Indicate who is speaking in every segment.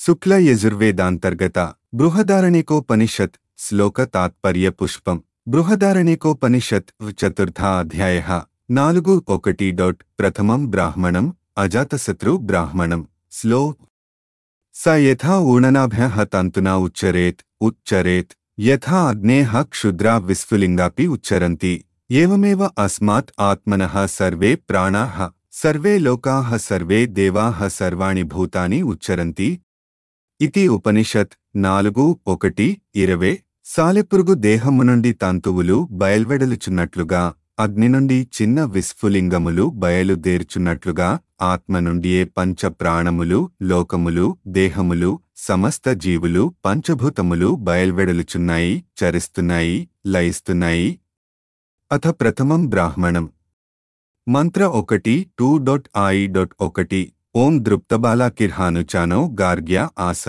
Speaker 1: శుక్ల యజుర్వేదాంతర్గత బృహదారణికోపనిషత్ శ్లోక తాత్పర్య పుష్పం బృహదారణికోపనిషత్ చతుర్థ అధ్యాయ నాలుగు ఒకటి డాట్ ప్రథమం బ్రాహ్మణం అజాతశత్రు బ్రాహ్మణం శ్లో స యథా ఊణనాభ్యః తంతునా ఉచ్చరేత్ ఉచ్చరేత్ యథా అగ్నేః క్షుద్రా విస్ఫులింగాపి ఉచ్చరంతి ఏవమేవ అస్మాత్ ఆత్మనః సర్వే ప్రాణాః సర్వే లోకాః సర్వే దేవాః సర్వాణి భూతాని ఉచ్చరంతి ఇతి ఉపనిషత్ నాలుగు ఒకటి ఇరవై సాలెపురుగు దేహము నుండి తంతువులు బయల్వెడలుచున్నట్లుగా అగ్ని నుండి చిన్న విస్ఫులింగములు బయలుదేర్చున్నట్లుగా ఆత్మ నుండియే పంచ ప్రాణములు లోకములు దేహములు సమస్త జీవులు పంచభూతములు బయల్వెడలుచున్నాయి చరిస్తున్నాయి లయిస్తున్నాయి అథ ప్రథమం బ్రాహ్మణం మంత్ర ఒకటి టూ డొట్ ఐ డొట్ ఒకటి ఓం దృప్తబాలాకిర్హానుచానో గార్గ్య ఆస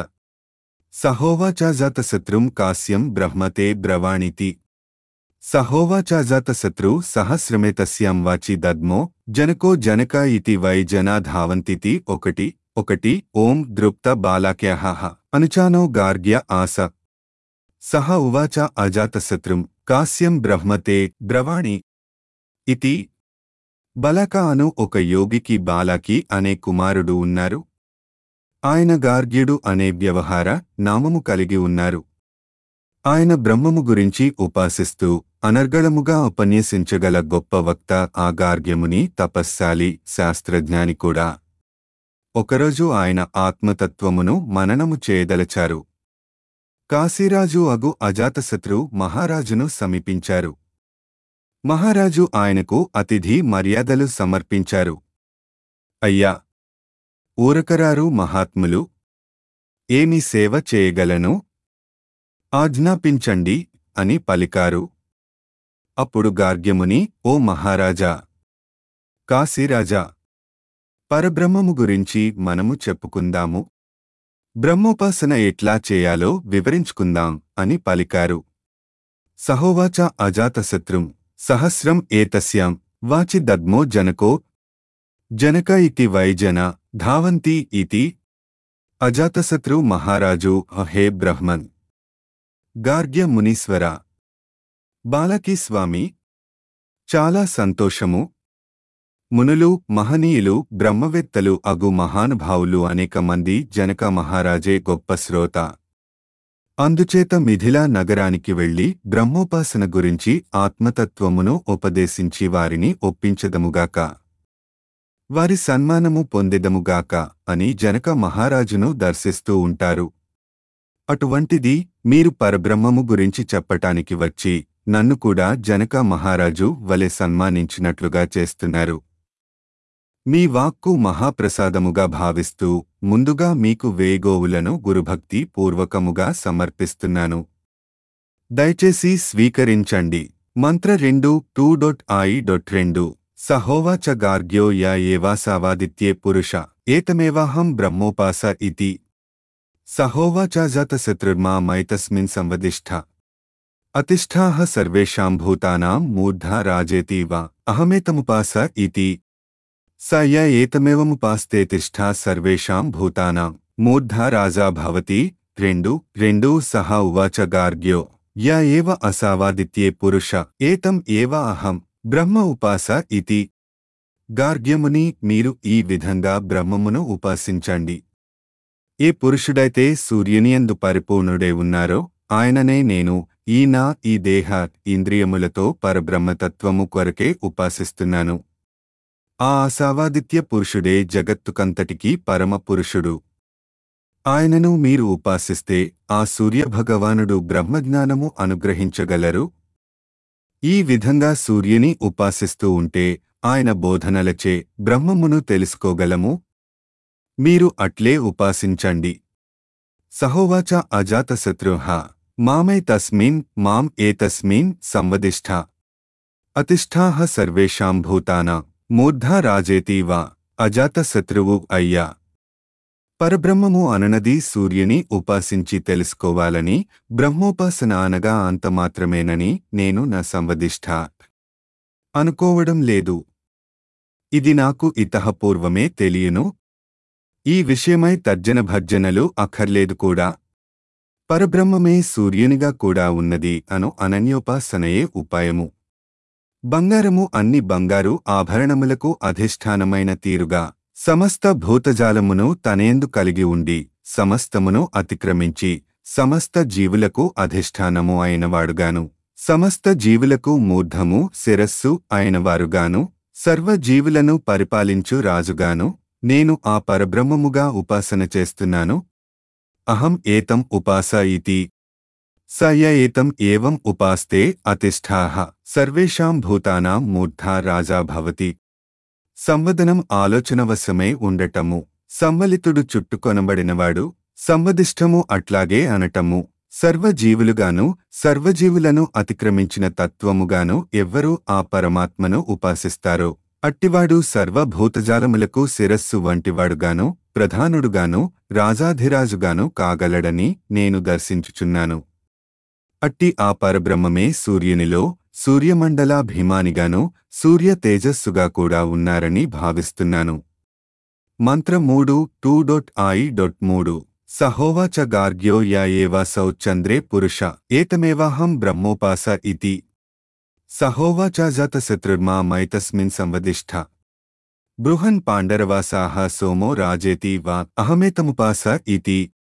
Speaker 1: సహోవాచాజాతశత్రుం కాస్యం బ్రహ్మతే బ్రవాణితి సహోవాచాజాతశత్రు సహస్రమేతస్యాం వాచి దద్మో జనకో జనక ఇతి వై జనా ధావంతితి ఒకటి ఒకటి ఓం దృప్త బాలాక్యాహ అనుచానో గార్గ్య ఆస సహ ఉవాచ అజాతశత్రుం కాస్యం బ్రహ్మతే బ్రవాణి ఇతి బలక అను ఒక యోగికి బాలకి అనే కుమారుడు ఉన్నారు ఆయన గార్గ్యుడు అనే వ్యవహార నామము కలిగి ఉన్నారు ఆయన బ్రహ్మము గురించి ఉపాసిస్తూ అనర్గళముగా ఉపన్యసించగల గొప్ప వక్త ఆ గార్గ్యముని తపస్శాలి శాస్త్రజ్ఞాని కూడా ఒకరోజు ఆయన ఆత్మతత్వమును మననము చేయదలచారు కాశీరాజు అగు అజాతశత్రు మహారాజును సమీపించారు మహారాజు ఆయనకు అతిథి మర్యాదలు సమర్పించారు అయ్యా ఊరకరారు మహాత్ములు ఏమి సేవ చేయగలను ఆజ్ఞాపించండి అని పలికారు అప్పుడు గార్గ్యముని ఓ మహారాజా కాశీరాజా పరబ్రహ్మము గురించి మనము చెప్పుకుందాము బ్రహ్మోపాసన ఎట్లా చేయాలో వివరించుకుందాం అని పలికారు సహోవాచ అజాతశత్రుం సహస్రం ఏతస్యాం వాచి దద్మో జనకో జనక ఇతి వైజన ధావంతి ఇతి అజాతశత్రు మహారాజు హే బ్రహ్మన్ గార్గ్య మునీశ్వర బాలకి స్వామి చాలా సంతోషము మునులు మహనీయులు బ్రహ్మవేత్తలు అగు మహానుభావులు అనేక మంది జనక మహారాజే గొప్ప శ్రోత అందుచేత మిథిలా నగరానికి వెళ్లి బ్రహ్మోపాసన గురించి ఆత్మతత్వమును ఉపదేశించి వారిని ఒప్పించదముగాక వారి సన్మానము పొందెదముగాక అని జనక మహారాజును దర్శిస్తూ ఉంటారు అటువంటిది మీరు పరబ్రహ్మము గురించి చెప్పటానికి వచ్చి నన్ను కూడా జనక మహారాజు వలె సన్మానించినట్లుగా చేస్తున్నారు మీ వాక్కు మహాప్రసాదముగా భావిస్తూ ముందుగా మీకు వేగోవులను గురుభక్తి పూర్వకముగా సమర్పిస్తున్నాను దయచేసి స్వీకరించండి మంత్ర రెండు టూ డొట్ ఐ డొట్ రెండు సహోవాచ గార్గ్యో యా ఏవాసావాదిత్యే పురుష ఏతమేవాహం బ్రహ్మోపాస ఇతి సహోవాచాజాతశత్రుర్మా మైతస్మిన్ సంవదిష్ఠ అతిష్ఠాః సర్వేషాం భూతానాం మూర్ధా రాజేతీవ అహమేతముపాస ఇతి స య ఏతమేవముపాస్తే తిష్ఠా సర్వేషాం భూతానాం మూర్ధా రాజా భవతి రెండు రెండు సహ ఉవాచ గార్గ్యో య ఏవ అసావాదిత్యే పురుష ఏతం ఏవ అహం బ్రహ్మ ఉపాస ఇతి గార్గ్యముని మీరు ఈ విధంగా బ్రహ్మమును ఉపాసించండి ఏ పురుషుడైతే సూర్యునియందు పరిపూర్ణుడే ఉన్నారో ఆయననే నేను ఈ నా ఈ దేహ ఇంద్రియములతో పరబ్రహ్మతత్వము కొరకే ఉపాసిస్తున్నాను ఆ అసావాదిత్య పురుషుడే జగత్తుకంతటికీ పరమ పురుషుడు ఆయనను మీరు ఉపాసిస్తే ఆ సూర్యభగవానుడు బ్రహ్మజ్ఞానము అనుగ్రహించగలరు ఈ విధంగా సూర్యుని ఉపాసిస్తూ ఉంటే ఆయన బోధనలచే బ్రహ్మమును తెలుసుకోగలము మీరు అట్లే ఉపాసించండి సహోవాచ అజాతశత్రుహ మామై తస్మిన్ మాం ఏతస్మిన్ సంవదిష్ఠ అతిష్ఠాః సర్వేషాం భూతానా మూర్ధా రాజేతీవా అజాతశత్రువు అయ్యా పరబ్రహ్మము అననది సూర్యుని ఉపాసించి తెలుసుకోవాలని బ్రహ్మోపాసన అనగా అంత మాత్రమేనని నేను నా సంవదిష్ఠ అనుకోవడం లేదు ఇది నాకు ఇతఃపూర్వమే తెలియను ఈ విషయమై తర్జన భర్జనలు అక్కర్లేదు కూడా పరబ్రహ్మమే సూర్యునిగా కూడా ఉన్నది అను అనన్యోపాసనయే ఉపాయము బంగారము అన్ని బంగారు ఆభరణములకు అధిష్టానమైన తీరుగా సమస్త భూతజాలమును తనేందు కలిగి ఉండి సమస్తమును అతిక్రమించి సమస్త జీవులకు అధిష్టానము అయినవాడుగాను సమస్త జీవులకు మూర్ధము శిరస్సు అయినవారుగాను సర్వజీవులను పరిపాలించు రాజుగాను నేను ఆ పరబ్రహ్మముగా ఉపాసన చేస్తున్నాను అహం ఏతం ఉపాస ఇతి స య ఏతం ఏవం ఉపాస్తే అతిష్ఠాః సర్వేషాం భూతానాం మూర్ధా రాజా భవతి సంవదనం ఆలోచనవశమై ఉండటము సంవలితుడు చుట్టుకొనబడినవాడు సంవదిష్టము అట్లాగే అనటము సర్వజీవులుగాను సర్వజీవులను అతిక్రమించిన తత్వముగాను ఎవ్వరూ ఆ పరమాత్మను ఉపాసిస్తారో అట్టివాడు సర్వభూతజాలములకు శిరస్సు వంటివాడుగాను ప్రధానుడుగాను రాజాధిరాజుగాను కాగలడని నేను దర్శించుచున్నాను అట్టి ఆ పరబ్రహ్మమే సూర్యునిలో సూర్యమండలాభిమానిగాను సూర్య తేజస్సుగా కూడా ఉన్నారని భావిస్తున్నాను మంత్ర మూడు టూ డొట్ ఐ డొట్ మూడు సహోవాచ గార్గ్యో యా ఏవాసౌ చంద్రే పురుష ఏతమేవాహం బ్రహ్మోపాస ఇతి సహోవాచ జతశత్రుర్మా మైతస్మిన్ సంవదిష్ఠ బృహన్ పాండరవాసాః సోమో రాజేతి వా అహమేతముపాస ఇతి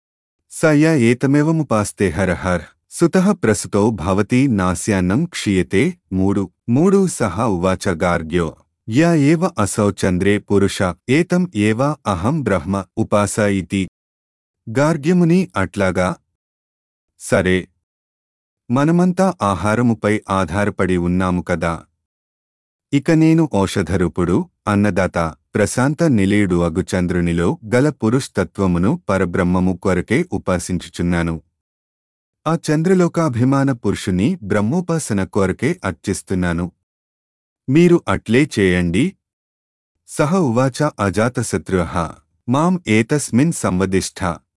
Speaker 1: స య ఏతమేవముపాస్తే హరహర్ సుతః ప్రసుతో భవతి నాస్యాన్నం క్షీయతే మూడు మూడు సహ ఉవాచ గార్గ్యో య ఏవ అసౌ చంద్రే పురుష ఏతం ఏవ అహం బ్రహ్మ ఉపాస ఇతి గార్గ్యముని అట్లాగా సరే మనమంతా ఆహారముపై ఆధారపడి ఉన్నాము కదా ఇక నేను ఔషధరూపుడు అన్నదాత ప్రశాంత నిలయుడు అగు చంద్రునిలో గల పురుషతత్వమును పరబ్రహ్మము కొరకే ఉపాసించుచున్నాను ఆ చంద్రలోకాభిమాన పురుషుని బ్రహ్మోపాసన కొరకే అర్చిస్తున్నాను మీరు అట్లే చేయండి సహ ఉవాచ అజాతశత్రుః మాం ఏతస్మిన్ సంవదిష్ఠ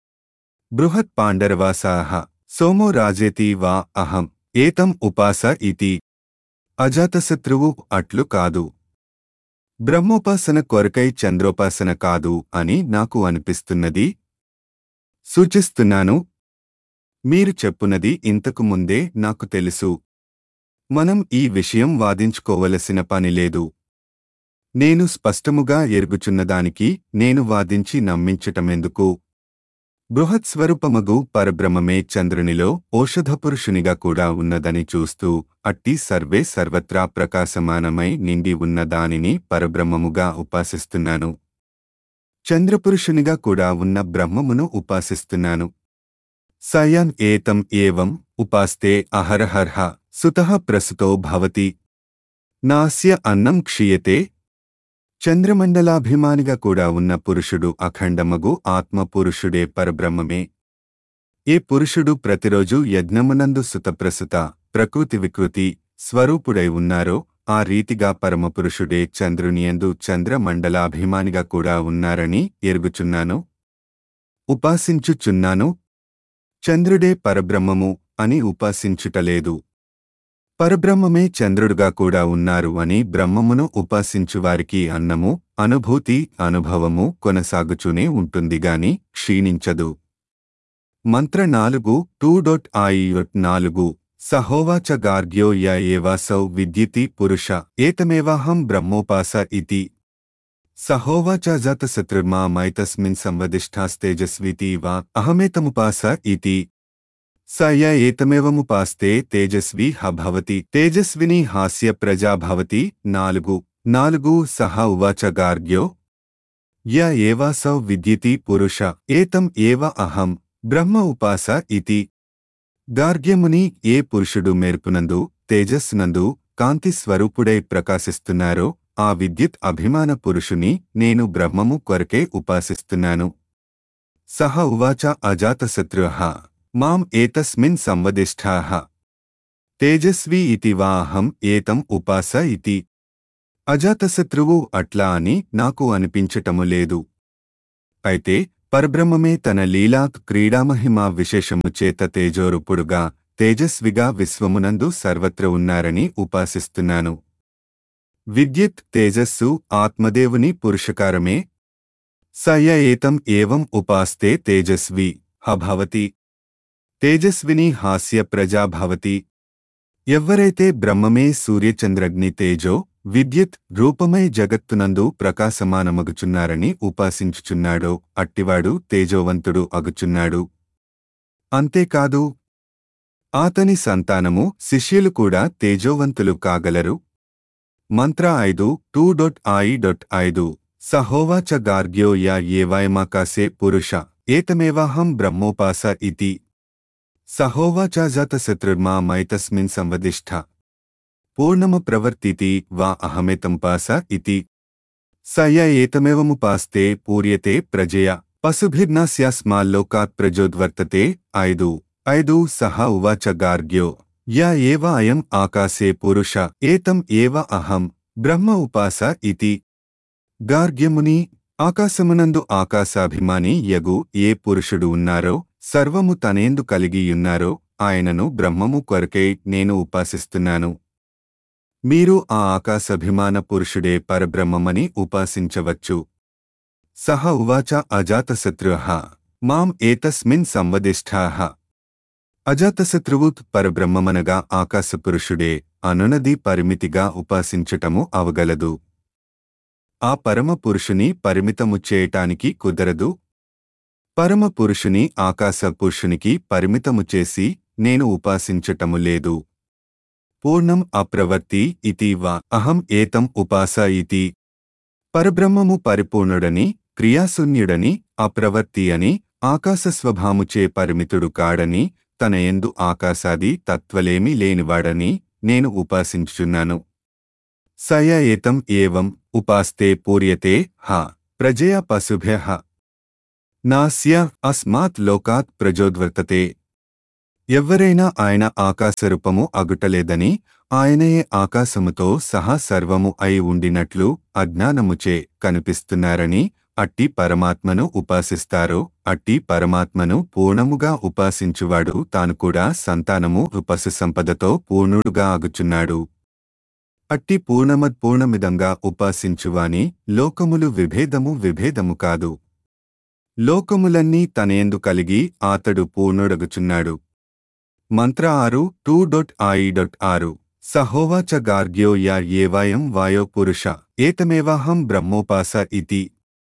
Speaker 1: బృహత్ పాండరవాసాః సోమో రాజేతి వా అహం ఏతం ఉపాస ఇతి అజాతశత్రువు అట్లు కాదు బ్రహ్మోపాసన కొరకై చంద్రోపాసన కాదు అని నాకు అనిపిస్తున్నది సూచిస్తున్నాను మీరు చెప్పునది ఇంతకు ముందే నాకు తెలుసు మనం ఈ విషయం వాదించుకోవలసిన పని లేదు నేను స్పష్టముగా ఎరుగుచున్నదానికి నేను వాదించి నమ్మించటమెందుకు బృహత్స్వరూపమగు పరబ్రహ్మమే చంద్రునిలో ఓషధపురుషునిగా కూడా ఉన్నదని చూస్తూ అట్టి సర్వే సర్వత్రా ప్రకాశమానమై నిండి ఉన్న దానిని పరబ్రహ్మముగా ఉపాసిస్తున్నాను చంద్రపురుషునిగా కూడా ఉన్న బ్రహ్మమును ఉపాసిస్తున్నాను సయన్ ఏతం ఏవం ఉపాస్తే అహరహర్హ సుతః ప్రసుతో భవతి నాస్య అన్నం క్షీయతే చంద్రమండలాభిమానిగా కూడా ఉన్న పురుషుడు అఖండమగు ఆత్మ పురుషుడే పరబ్రహ్మమే ఏ పురుషుడు ప్రతిరోజు యజ్ఞమునందు సుతప్రసుత ప్రకృతి వికృతి స్వరూపుడై ఉన్నారో ఆ రీతిగా పరమపురుషుడే చంద్రునియందు చంద్రమండలాభిమానిగా కూడా ఉన్నారని ఎరుగుచున్నాను ఉపాసించుచున్నాను చంద్రుడే పరబ్రహ్మము అని ఉపాసించుటలేదు పరబ్రహ్మమే చంద్రుడుగా కూడా ఉన్నారు అని బ్రహ్మమును ఉపాసించువారికి అన్నము అనుభూతి అనుభవము కొనసాగుచూనే ఉంటుందిగాని క్షీణించదు మంత్ర నాలుగు టూ డొట్ ఐ నాలుగు సహోవాచ గార్గ్యో య ఏవాసౌ విద్యుతి పురుష ఏతమేవాహం బ్రహ్మోపాస ఇతి సహోవాచ జాతశత్రుర్మా మైతస్మిన్ సంవదిష్టాస్తేజస్వితి వా అహమేతముపాస ఇతి స య ఏతమేవముపాస్తే తేజస్వి హ భవతి తేజస్విని హాస్య ప్రజా భవతి నాలుగు నాలుగు సహ ఉవాచ గార్గ్యో య ఏవాసౌ విద్యుతి పురుష ఏతం ఏవ అహం బ్రహ్మ ఉపాస ఇతి గార్గ్యముని ఏ పురుషుడు మేర్పునందు తేజస్సునందు కాంతి స్వరూపుడై ప్రకాశిస్తున్నారో ఆ విద్యుత్ అభిమాన పురుషుని నేను బ్రహ్మము కొరకే ఉపాసిస్తున్నాను సహ ఉవాచ అజాతశత్రుః మాం ఏతస్మిన్ సంవదిష్ఠాః తేజస్వి ఇతి వా అహం ఏతం ఉపాస ఇతి అజాతశత్రువు అట్లా అని నాకు అనిపించటము లేదు అయితే పరబ్రహ్మమే తన లీలా క్రీడామహిమా విశేషము చేత తేజోరూపుడుగా తేజస్విగా విశ్వమునందు సర్వత్ర ఉన్నారని ఉపాసిస్తున్నాను విద్యుత్ తేజస్సు ఆత్మదేవుని పురుషకారమే సయ ఏతం ఏవం ఉపాస్తే తేజస్వి హభవతి తేజస్విని హాస్య ప్రజా భవతి ఎవ్వరైతే బ్రహ్మమే సూర్యచంద్రగ్ని తేజో విద్యుత్ రూపమై జగత్తునందు ప్రకాశమానమగుచున్నారని ఉపాసించుచున్నాడో అట్టివాడు తేజోవంతుడు అగుచున్నాడు అంతేకాదు ఆతని సంతానము శిష్యులు కూడా తేజోవంతులు కాగలరు మంత్ర ఐదు టూ డొట్ ఐ డొట్ ఐదు సహోవాచ గార్గ్యో యా ఏవాయమాకాశే పురుష ఏతమేవాహం బ్రహ్మోపాస ఇతి సహోవాచ జాతశత్రుర్మా మైతస్మిన్ సంవదిష్ఠ పూర్ణమ ప్రవర్తితి వా అహమేతంపాస ఇతి సయ ఏతమేవముపాస్తే పూర్యతే ప్రజయ పశుభిర్నాస్యాస్మాల్లోకాత్ ప్రజోద్వర్తతే ఐదు ఐదు సహ ఉవాచ గార్గ్యో యా ఏవ అయం ఆకాశే పురుష ఏతం ఏవ అహం బ్రహ్మ ఉపాస ఇతి గార్గ్యముని ఆకాశమునందు ఆకాశాభిమాని యగు ఏ పురుషుడు ఉన్నారో సర్వము తనేందు కలిగియున్నారో ఆయనను బ్రహ్మము కొరకై నేను ఉపాసిస్తున్నాను మీరు ఆ ఆకాశాభిమాన పురుషుడే పరబ్రహ్మమని ఉపాసించవచ్చు సహ ఉవాచ అజాతశత్రుః మాం ఏతస్మిన్ సంవదిష్ఠాః అజాతశత్రువు పరబ్రహ్మమనగా ఆకాశపురుషుడే అనునది పరిమితిగా ఉపాసించటము అవగలదు ఆ పరమ పురుషుని పరిమితము చేయటానికి కుదరదు పరమ పురుషుని ఆకాశ పురుషునికి పరిమితము చేసి నేను ఉపాసించటము లేదు పూర్ణం అప్రవర్తి ఇతి వా అహం ఏతం ఉపాస ఇతి పరబ్రహ్మము పరిపూర్ణుడని క్రియాశూన్యుడని అప్రవర్తి అని ఆకాశ స్వభాముచే పరిమితుడు కాడని తన ఎందు ఆకాశాది తత్వలేమి లేనివాడని నేను ఉపాసించుచున్నాను సయ ఏతం ఏవం ఉపాస్తే పూర్యతే హ ప్రజయ పశుభ్య నాస్య అస్మాత్ లోకాత్ ప్రజోద్వర్తతే ఎవ్వరైనా ఆయన ఆకాశరూపము అగుటలేదని ఆయనయే ఆకాశముతో సహా సర్వము అయి ఉండినట్లు అజ్ఞానముచే కనిపిస్తున్నారని అట్టి పరమాత్మను ఉపాసిస్తారో అట్టి పరమాత్మను పూర్ణముగా ఉపాసించువాడు తాను కూడా సంతానము ఉపసు సంపదతో పూర్ణుడుగా ఆగుచున్నాడు అట్టి పూర్ణమత్పూర్ణమిదంగా ఉపాసించువాని లోకములు విభేదము విభేదము కాదు లోకములన్నీ తనేందు కలిగి ఆతడు పూర్ణుడగుచున్నాడు మంత్ర ఆరు టూ డొట్ ఐ డొట్ ఆరు సహోవాచ గార్గ్యో యా ఏవాయం వాయో పురుష ఏతమేవాహం బ్రహ్మోపాస ఇతి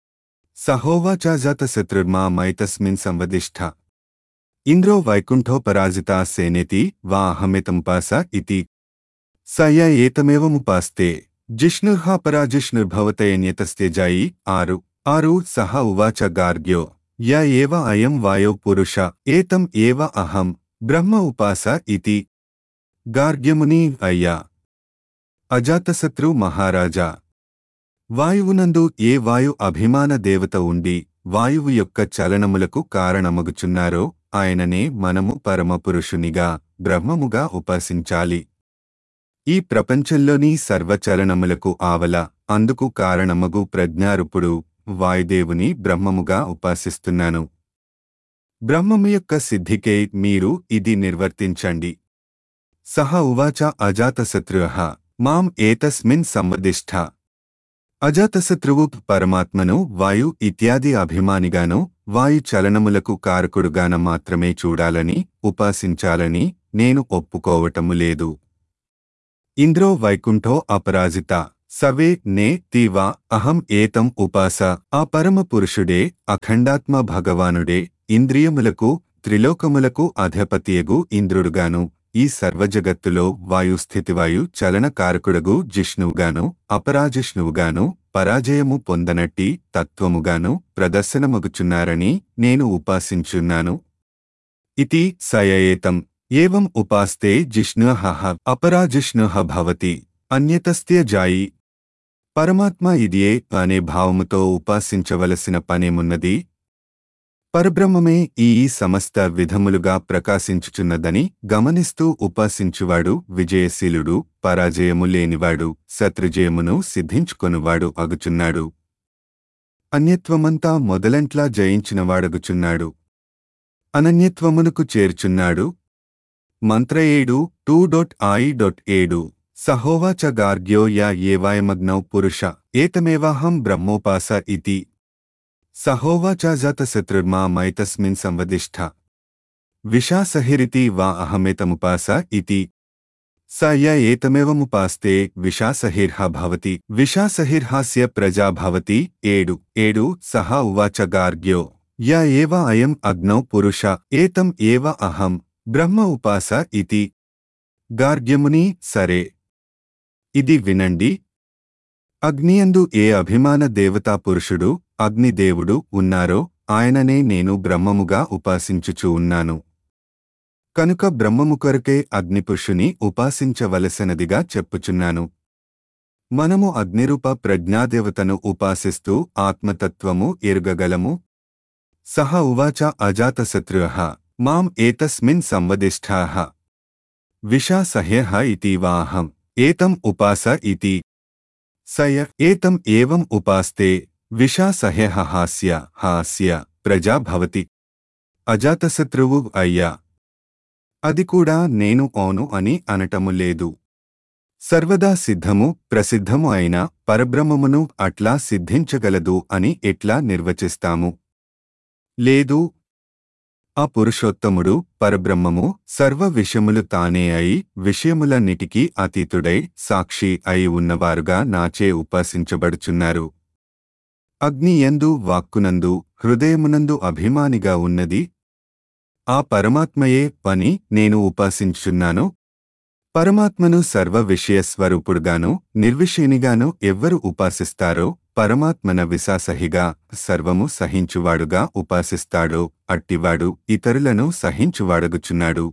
Speaker 1: సహోవాచ జాతశత్రుర్మా మైతస్మిన్ సంవదిష్ఠ ఇంద్రో వైకుంఠోపరాజితా సేనేతి వా అహమితంపాస ఇతి సయ ఏతమేవముపాస్తే జిష్ణుర్హ పరాజిష్ణుర్భవతయన్యతస్తేజాయి ఆరు ఆరు సహ ఉవాచ గార్గ్యో య ఏవ అయం వాయో పురుష ఏతం ఏవ అహం బ్రహ్మ ఉపాస ఇతి గార్గ్యముని అయ్యా అజాతశత్రు మహారాజా వాయువునందు ఏ వాయు అభిమాన దేవత ఉండి వాయువు యొక్క చలనములకు కారణమగుచున్నారో ఆయననే మనము పరమపురుషునిగా బ్రహ్మముగా ఉపాసించాలి ఈ ప్రపంచంలోని సర్వచలనములకు ఆవల అందుకు కారణమగు ప్రజ్ఞారూపుడు వాయుదేవుని బ్రహ్మముగా ఉపాసిస్తున్నాను బ్రహ్మము యొక్క సిద్ధికే మీరు ఇది నిర్వర్తించండి సహ ఉవాచ అజాతశత్రుః మాం ఏతస్మిన్ సంవదిష్ఠ అజాతశత్రువు పరమాత్మను వాయు ఇత్యాది అభిమానిగాను వాయు చలనములకు కారకుడుగాన మాత్రమే చూడాలని ఉపాసించాలని నేను ఒప్పుకోవటము లేదు ఇంద్రో వైకుంఠో అపరాజిత సవే నే తీవా అహం ఏతం ఉపాస ఆ పరమ పురుషుడే అఖండాత్మ భగవానుడే ఇంద్రియములకు త్రిలోకములకు అధిపతియగు ఇంద్రుడుగాను ఈ సర్వజగత్తులో వాయుస్థితివాయు చలనకారకుడగు జిష్ణువుగాను అపరాజిష్ణువుగాను పరాజయము పొందనట్టి తత్వముగాను ప్రదర్శనమగుచున్నారని నేను ఉపాసించున్నాను ఇతి సయయేతం ఏవం ఉపాస్తే జిష్ణుః అపరాజిష్ణుః భవతి అన్యతస్త్య జాయి పరమాత్మ ఇదియే అనే భావముతో ఉపాసించవలసిన పనేమున్నది పరబ్రహ్మమే ఈ ఈ సమస్త విధములుగా ప్రకాశించుచున్నదని గమనిస్తూ ఉపాసించువాడు విజయశీలుడు పరాజయము లేనివాడు శత్రుజయమును సిద్ధించుకొనువాడు అగుచున్నాడు అన్యత్వమంతా మొదలంట్లా జయించినవాడగుచున్నాడు అనన్యత్వమునకు చేర్చున్నాడు మంత్ర ఏడు టూ డొట్ ఐ డొట్ ఏడు సహోవాచ గార్గ్యో యా ఏవాయమగ్నౌ పురుష ఏతమేవాహం బ్రహ్మోపాస ఇతి సహోవాచాజాతశత్రుర్మా మైతస్మిన్ సంవదిష్ఠ విషాసహిరితి వా అహమేతముపాస ఇతి స య ఏతమేవముపాస్తే విషాసహిర్హ భవతి విషాసహిర్హాస్య ప్రజా భవతి ఏడు ఏడు సహ ఉవాచ గార్గ్యో య ఏవ అయం అగ్నౌ పురుష ఏతం ఏవ అహం బ్రహ్మ ఉపాస ఇతి గార్గ్యముని సరే ఇది వినండి అగ్నియందు ఏ అభిమాన దేవతా పురుషుడు అగ్నిదేవుడు ఉన్నారో ఆయననే నేను బ్రహ్మముగా ఉపాసించుచూ ఉన్నాను కనుక బ్రహ్మము కొరకే అగ్నిపురుషుని ఉపాసించవలసినదిగా చెప్పుచున్నాను మనము అగ్నిరూప ప్రజ్ఞాదేవతను ఉపాసిస్తూ ఆత్మతత్వము ఎరుగగలము సహ ఉవాచ అజాతశత్రుః మాం ఏతస్మిన్ సంవదిష్ఠాః విషాసహ్యః ఇతీవాహం ఏతం ఉపాస ఇతి సయ ఏతం ఏవం ఉపాస్తే విషాసహ్యః హాస్య హాస్య ప్రజా భవతి అజాతశత్రువు అయ్యా అది కూడా నేను అవును అని అనటము లేదు సర్వదా సిద్ధము ప్రసిద్ధము అయిన పరబ్రహ్మమును అట్లా సిద్ధించగలదు అని ఎట్లా నిర్వచిస్తాము లేదు ఆ పురుషోత్తముడు పరబ్రహ్మము సర్వ విషయములు తానే అయి విషయములన్నిటికీ అతీతుడై సాక్షి అయి ఉన్నవారుగా నాచే ఉపాసించబడుచున్నారు అగ్ని ఎందు వాక్కునందు హృదయమునందు అభిమానిగా ఉన్నది ఆ పరమాత్మయే పని నేను ఉపాసించుచున్నాను పరమాత్మను సర్వ విషయ స్వరూపుడుగాను నిర్విషయునిగాను ఎవ్వరు ఉపాసిస్తారో పరమాత్మన విశాసహిగా సర్వము సహించువాడుగా ఉపాసిస్తాడో అట్టివాడు ఇతరులను సహించువాడగుచున్నాడు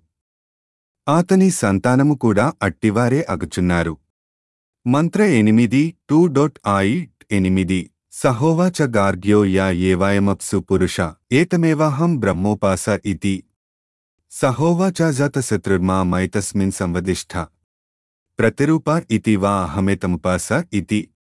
Speaker 1: ఆతని సంతానము కూడా అట్టివారే అగుచున్నారు మంత్ర ఎనిమిది టూ డొట్ ఐ ఎనిమిది సహోవాచ గార్గ్యో యా ఏవాయమప్సు పురుష ఏతమేవాహం బ్రహ్మోపాస ఇతి సహోవాచాజాతశత్రుర్మా మైతస్మిన్ సంవదిష్ఠ ప్రతిరూప ఇతి వా అహమేతముపాస ఇతి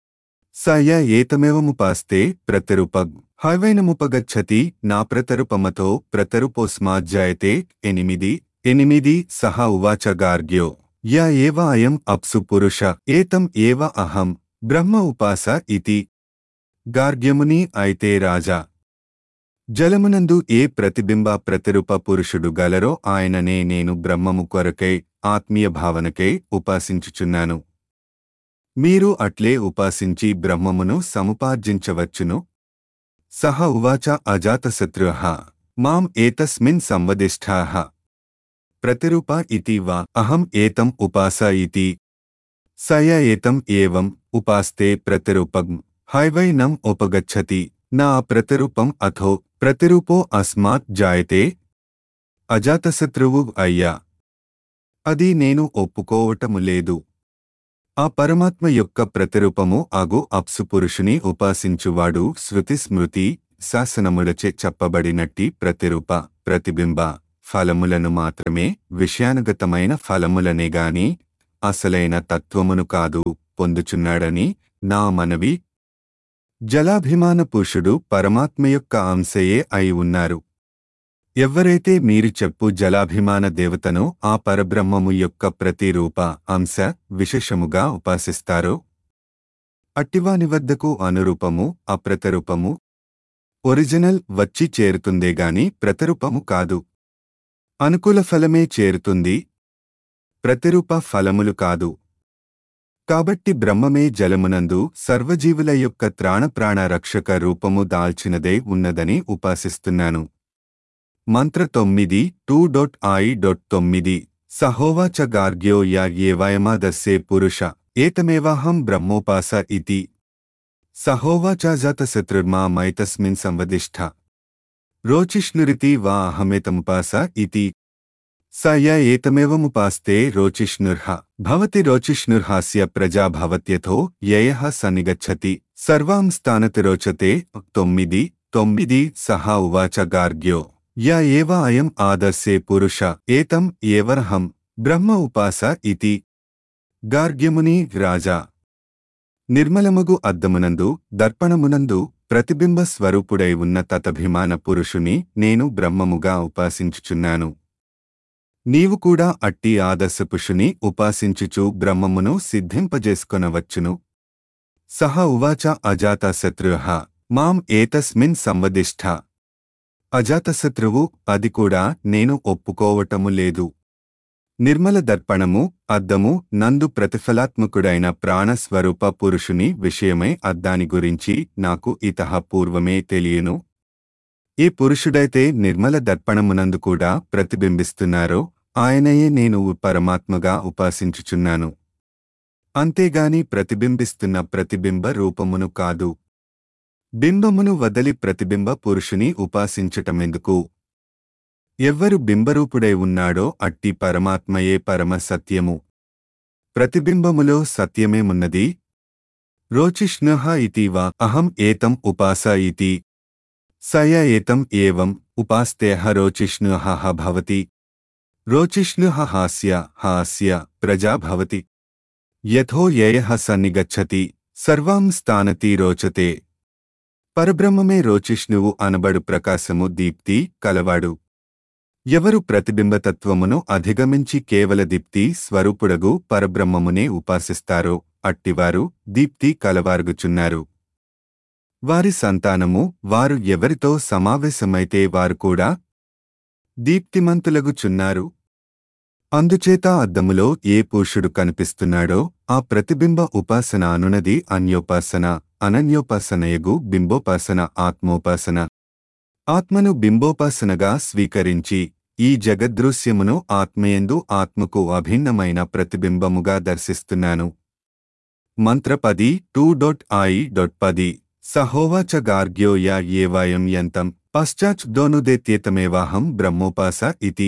Speaker 1: స య ఏతమేవముపాస్తే ప్రతిరూపగ్ హైవైనముపగచ్చతి నా ప్రతరుపమతో ప్రతరుపోస్మాజ్జాయతే ఎనిమిది ఎనిమిది సహ ఉవాచ గార్గ్యో య ఏవ అయం అప్సు పురుష ఏతం ఏవ అహం బ్రహ్మ ఉపాస ఇతి గార్గ్యముని అయితే రాజా జలమునందు ఏ ప్రతిబింబ ప్రతిరూప పురుషుడు గలరో ఆయననే నేను బ్రహ్మము కొరకై ఆత్మీయ భావనకై ఉపాసించుచున్నాను మీరు అట్లే ఉపాసించి బ్రహ్మమును సముపార్జించవచ్చును సహ ఉవాచ అజాతశత్రుః మాం ఏతస్మిన్ సంవదిష్ఠాః ప్రతిరూప ఇతి వా అహం ఏతం ఉపాస ఇతి సయ ఏతం ఏవం ఉపాస్తే ప్రతిరూపం హైవైనం ఉపగచ్చతి నా ప్రతిరూపం అథో ప్రతిరూపో అస్మాత్ జాయతే అజాతశత్రువు అయ్యా అది నేను ఒప్పుకోవటము లేదు ఆ పరమాత్మ యొక్క ప్రతిరూపము అగు అప్సుపురుషుని ఉపాసించువాడు శృతి స్మృతి శాసనములచే చెప్పబడినట్టి ప్రతిరూప ప్రతిబింబ ఫలములను మాత్రమే విషయానుగతమైన ఫలములనే గాని అసలైన తత్వమును కాదు పొందుచున్నాడని నా మనవి జలాభిమాన పురుషుడు పరమాత్మ యొక్క అంశయే అయి ఉన్నారు ఎవ్వరైతే మీరు చెప్పు జలాభిమాన దేవతను ఆ పరబ్రహ్మము యొక్క ప్రతిరూప అంశ విశేషముగా ఉపాసిస్తారో అట్టివాని వద్దకు అనురూపము అప్రతరూపము ఒరిజినల్ వచ్చి చేరుతుందే గాని ప్రతిరూపము కాదు అనుకూల ఫలమే చేరుతుంది ప్రతిరూప ఫలములు కాదు కాబట్టి బ్రహ్మమే జలమునందు సర్వజీవుల యొక్క త్రాణప్రాణ రక్షక రూపము దాల్చినదే ఉన్నదని ఉపాసిస్తున్నాను మంత్ర తొమ్మిది టూ డొట్ ఐ డొట్ తొమ్మిది సహోవాచ గార్గ్యో యా ఏవాయమాదస్సే పురుష ఏతమేవాహం బ్రహ్మోపాస ఇతి సహోవాచాజాతశత్రుర్మా మైతస్మిన్ సంవదిష్ఠ రోచిష్ణురితి వా అహమేతముపాస ఇతి స య ఏతమేవముపాస్తే రోచిష్ణుర్హ భవతి రోచిష్ణుర్హాస్య ప్రజా భవత్యథో యయః సనిగచ్చతి సర్వాం స్థానతి రోచతే తొమ్మిది తొమ్మిది సహ ఉవాచ గార్గ్యో య ఏవ అయం ఆదర్శే పురుష ఏతం ఏవరహం బ్రహ్మ ఉపాస ఇతి గార్గ్యముని రాజా నిర్మలమగు అద్దమునందు దర్పణమునందు ప్రతిబింబ స్వరూపుడై ఉన్న తతభిమాన పురుషుని నేను బ్రహ్మముగా ఉపాసించుచున్నాను నీవు కూడా అట్టి ఆదర్శపుషుని ఉపాసించుచు బ్రహ్మమును సిద్ధింపజేసుకొనవచ్చును సహ ఉవాచ అజాతశత్రుః మాం ఏతస్మిన్ సంవదిష్ఠ అజాతశత్రువు అది కూడా నేను ఒప్పుకోవటము లేదు నిర్మల దర్పణము అద్దము నందు ప్రతిఫలాత్మకుడైన ప్రాణస్వరూప పురుషుని విషయమై అద్దాని గురించి నాకు ఇతహ పూర్వమే తెలియను ఏ పురుషుడైతే నిర్మల దర్పణమునందు కూడా ప్రతిబింబిస్తున్నారో ఆయనయే నేను పరమాత్మగా ఉపాసించుచున్నాను అంతేగాని ప్రతిబింబిస్తున్న ప్రతిబింబ రూపమును కాదు బింబమును వదలి ప్రతిబింబ పురుషుని ఉపాసించటమెందుకు ఎవ్వరు బింబరూపుడై ఉన్నాడో అట్టి పరమాత్మయే పరమ సత్యము ప్రతిబింబములో సత్యమేమున్నది రోచిష్ణః ఇతివా అహం ఏతం ఉపాస ఇతి సయ ఏతం ఏవం ఉపాస్తేహ రోచిష్ణుః భవతి రోచిష్ణుః హాస్య హాస్య ప్రజా భవతి యథో యయః సన్నిగచ్చతి సర్వాం స్థానతి రోచతే పరబ్రహ్మమే రోచిష్ణువు అనబడు ప్రకాశము దీప్తి కలవాడు ఎవరు ప్రతిబింబతత్వమును అధిగమించి కేవల దీప్తి స్వరూపుడగు పరబ్రహ్మమునే ఉపాసిస్తారో అట్టివారు దీప్తి కలవారుగుచున్నారు వారి సంతానము వారు ఎవరితో సమావేశమైతే వారు కూడా దీప్తిమంతులగుచున్నారు అందుచేత అద్దములో ఏ పురుషుడు కనిపిస్తున్నాడో ఆ ప్రతిబింబ ఉపాసన అనునది అన్యోపాసన అనన్యోపాసనయగు బింబోపాసన ఆత్మోపాసన ఆత్మను బింబోపాసనగా స్వీకరించి ఈ జగదృశ్యమును ఆత్మయందు ఆత్మకు అభిన్నమైన ప్రతిబింబముగా దర్శిస్తున్నాను మంత్రపది టూ డొట్ ఐ డొట్ పది సహోవాచ గార్గ్యో యా ఏవాయం యంతం పశ్చాచ్దోనుదేత్యేతమేవాహం బ్రహ్మోపాస ఇతి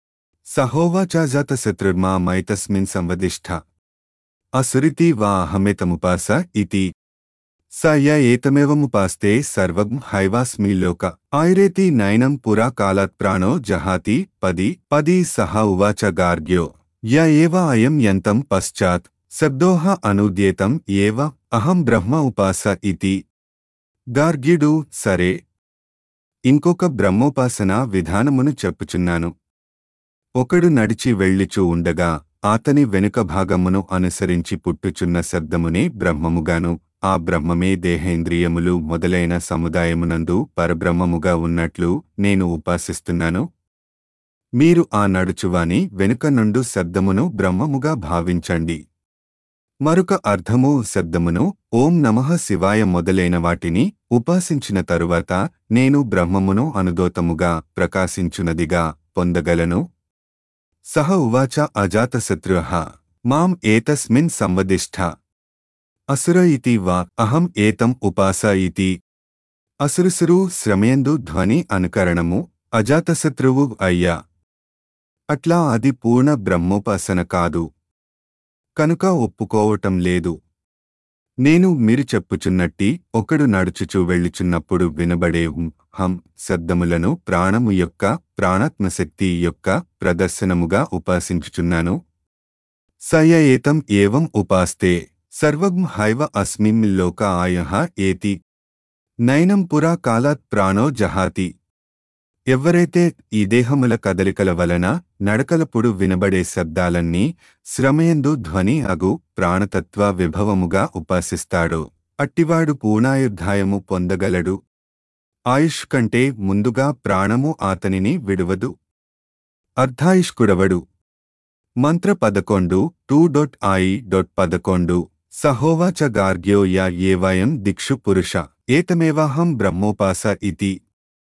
Speaker 1: సహోవాచాజాతశత్రుర్మా మైతస్మిన్ సంవదిష్ఠ అసురితి వా అహమేతముపాస ఇతి స య ఏతమేవముపాస్తే సర్వం హైవాస్మి లోక ఆయురేతి నైనం పురా కాలాత్ ప్రాణో జహాతి పది పది సహ ఉవాచ గార్గ్యో య ఏవ అయం యంతం పశ్చాత్ శబ్దోహ అనూద్యేతం ఏవ అహం బ్రహ్మ ఉపాస ఇతి గార్గ్యుడు సరే ఇంకొక బ్రహ్మోపాసన విధానమును చెప్పుచున్నాను ఒకడు నడిచి వెళ్ళిచూ ఉండగా ఆతని వెనుక భాగమును అనుసరించి పుట్టుచున్న శబ్దమునే బ్రహ్మముగాను ఆ బ్రహ్మమే దేహేంద్రియములు మొదలైన సముదాయమునందు పరబ్రహ్మముగా ఉన్నట్లు నేను ఉపాసిస్తున్నాను మీరు ఆ నడుచువాని వెనుక నుండు శబ్దమును బ్రహ్మముగా భావించండి మరొక అర్థము శబ్దమును ఓం నమః శివాయ మొదలైన వాటిని ఉపాసించిన తరువాత నేను బ్రహ్మమును అనుదోతముగా ప్రకాశించునదిగా పొందగలను సహ ఉవాచ అజాతశత్రుః మాం ఏతస్మిన్ సంవదిష్ఠ అసుర ఇతి వా అహం ఏతం ఉపాస ఇతి అసురుసురు శ్రమయందు ధ్వని అనుకరణము అజాతశత్రువు అయ్యా అట్లా అది పూర్ణ బ్రహ్మోపాసన కాదు కనుక ఒప్పుకోవటం లేదు నేను మీరు చెప్పుచున్నట్టి ఒకడు నడుచుచూ వెళ్ళుచున్నప్పుడు వినబడే ఉం, హం శబ్దములను ప్రాణము యొక్క ప్రాణాత్మశక్తి యొక్క ప్రదర్శనముగా ఉపాసించుచున్నాను సయ ఏతం ఏవం ఉపాస్తే సర్వం హైవ అస్మిన్ లోక ఆయః ఏతి నైనం పురా కాలాత్ ప్రాణో జహాతి ఎవ్వరైతే ఈ దేహముల కదలికల వలన నడకలపుడు వినబడే శబ్దాలన్నీ శ్రమయందు ధ్వని అగు ప్రాణతత్వ విభవముగా ఉపాసిస్తాడో అట్టివాడు పూర్ణాయుర్ధాయము పొందగలడు ఆయుష్ కంటే ముందుగా ప్రాణము ఆతనిని విడువదు అర్ధాయుష్కుడవడు మంత్ర పదకొండు టూ డొట్ ఐ డొట్ పదకొండు సహోవాచ గార్గ్యో యా ఏవయం దిక్షు పురుష ఏతమేవాహం బ్రహ్మోపాస ఇతి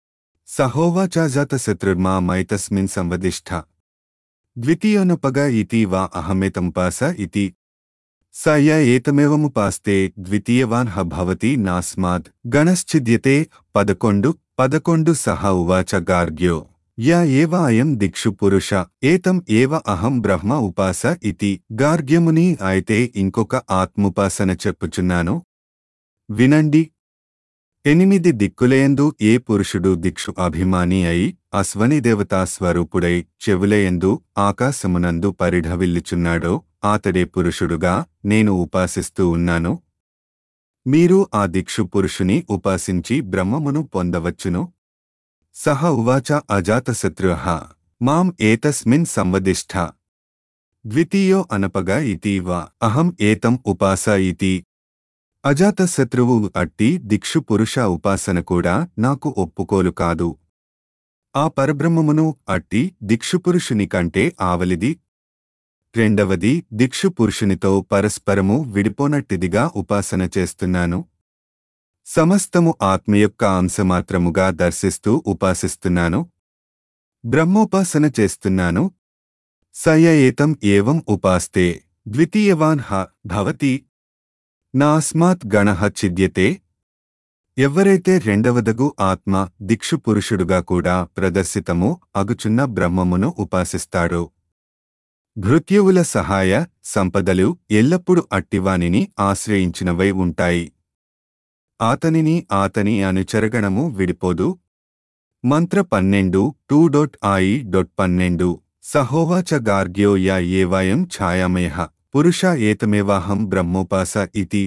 Speaker 1: సహోవాచాజాతశత్రుర్మా మైతస్మిన్ సంవదిష్ఠ ద్వితీయోనపగ ఇతి వా అహమేతంపాస ఇతి స య ఏతమేవముపాస్తే ద్వితీయవాన్ హ భవతి నాస్మాద్ గణశ్చిద్యతే పదకొండు పదకొండు సహ ఉవాచ గార్గ్యో య ఏవ అయం దిక్షు పురుష ఏతం ఏవ అహం బ్రహ్మ ఉపాస ఇతి గార్గ్యముని అయితే ఇంకొక ఆత్ముపాసన చెప్పుచున్నాను వినండి ఎనిమిది దిక్కులయందు ఏ పురుషుడు దిక్షు అభిమాని అయి అశ్వని దేవతా స్వరూపుడై చెవులయందు ఆకాశమునందు పరిఢవిల్లుచున్నాడో ఆతడే పురుషుడుగా నేను ఉపాసిస్తూ ఉన్నాను మీరు ఆ దిక్షు పురుషుని ఉపాసించి బ్రహ్మమును పొందవచ్చును సహ ఉవాచ అజాతశత్రుః మాం ఏతస్మిన్ సంవదిష్ఠ ద్వితీయో అనపగ ఇతి వా అహం ఏతం ఉపాస ఇతి అజాతశత్రువు అట్టి దిక్షు పురుష ఉపాసన కూడా నాకు ఒప్పుకోలు కాదు ఆ పరబ్రహ్మమును అట్టి దిక్షుపురుషుని కంటే ఆవలిది రెండవది దిక్షుపురుషునితో పరస్పరము విడిపోనట్టిదిగా ఉపాసన చేస్తున్నాను సమస్తము ఆత్మ యొక్క అంశమాత్రముగా దర్శిస్తూ ఉపాసిస్తున్నాను బ్రహ్మోపాసన చేస్తున్నాను సయ ఏతం ఏవం ఉపాస్తే ద్వితీయవాన్ హ భవతి నాస్మాత్ గణః ఛిద్యతే ఎవ్వరైతే రెండవదగు ఆత్మ దిక్షుపురుషుడుగా కూడా ప్రదర్శితము అగుచున్న బ్రహ్మమును ఉపాసిస్తాడో భృత్యువుల సహాయ సంపదలు ఎల్లప్పుడూ అట్టివానిని ఆశ్రయించినవై ఉంటాయి ఆతనిని ఆతని అనుచరగణము విడిపోదు మంత్ర పన్నెండు టూ డొట్ ఆయి డొట్ పన్నెండు సహోవాచ గార్గ్యో యా ఏవాయం ఛాయామయ పురుష ఏతమేవాహం బ్రహ్మోపాస ఇతి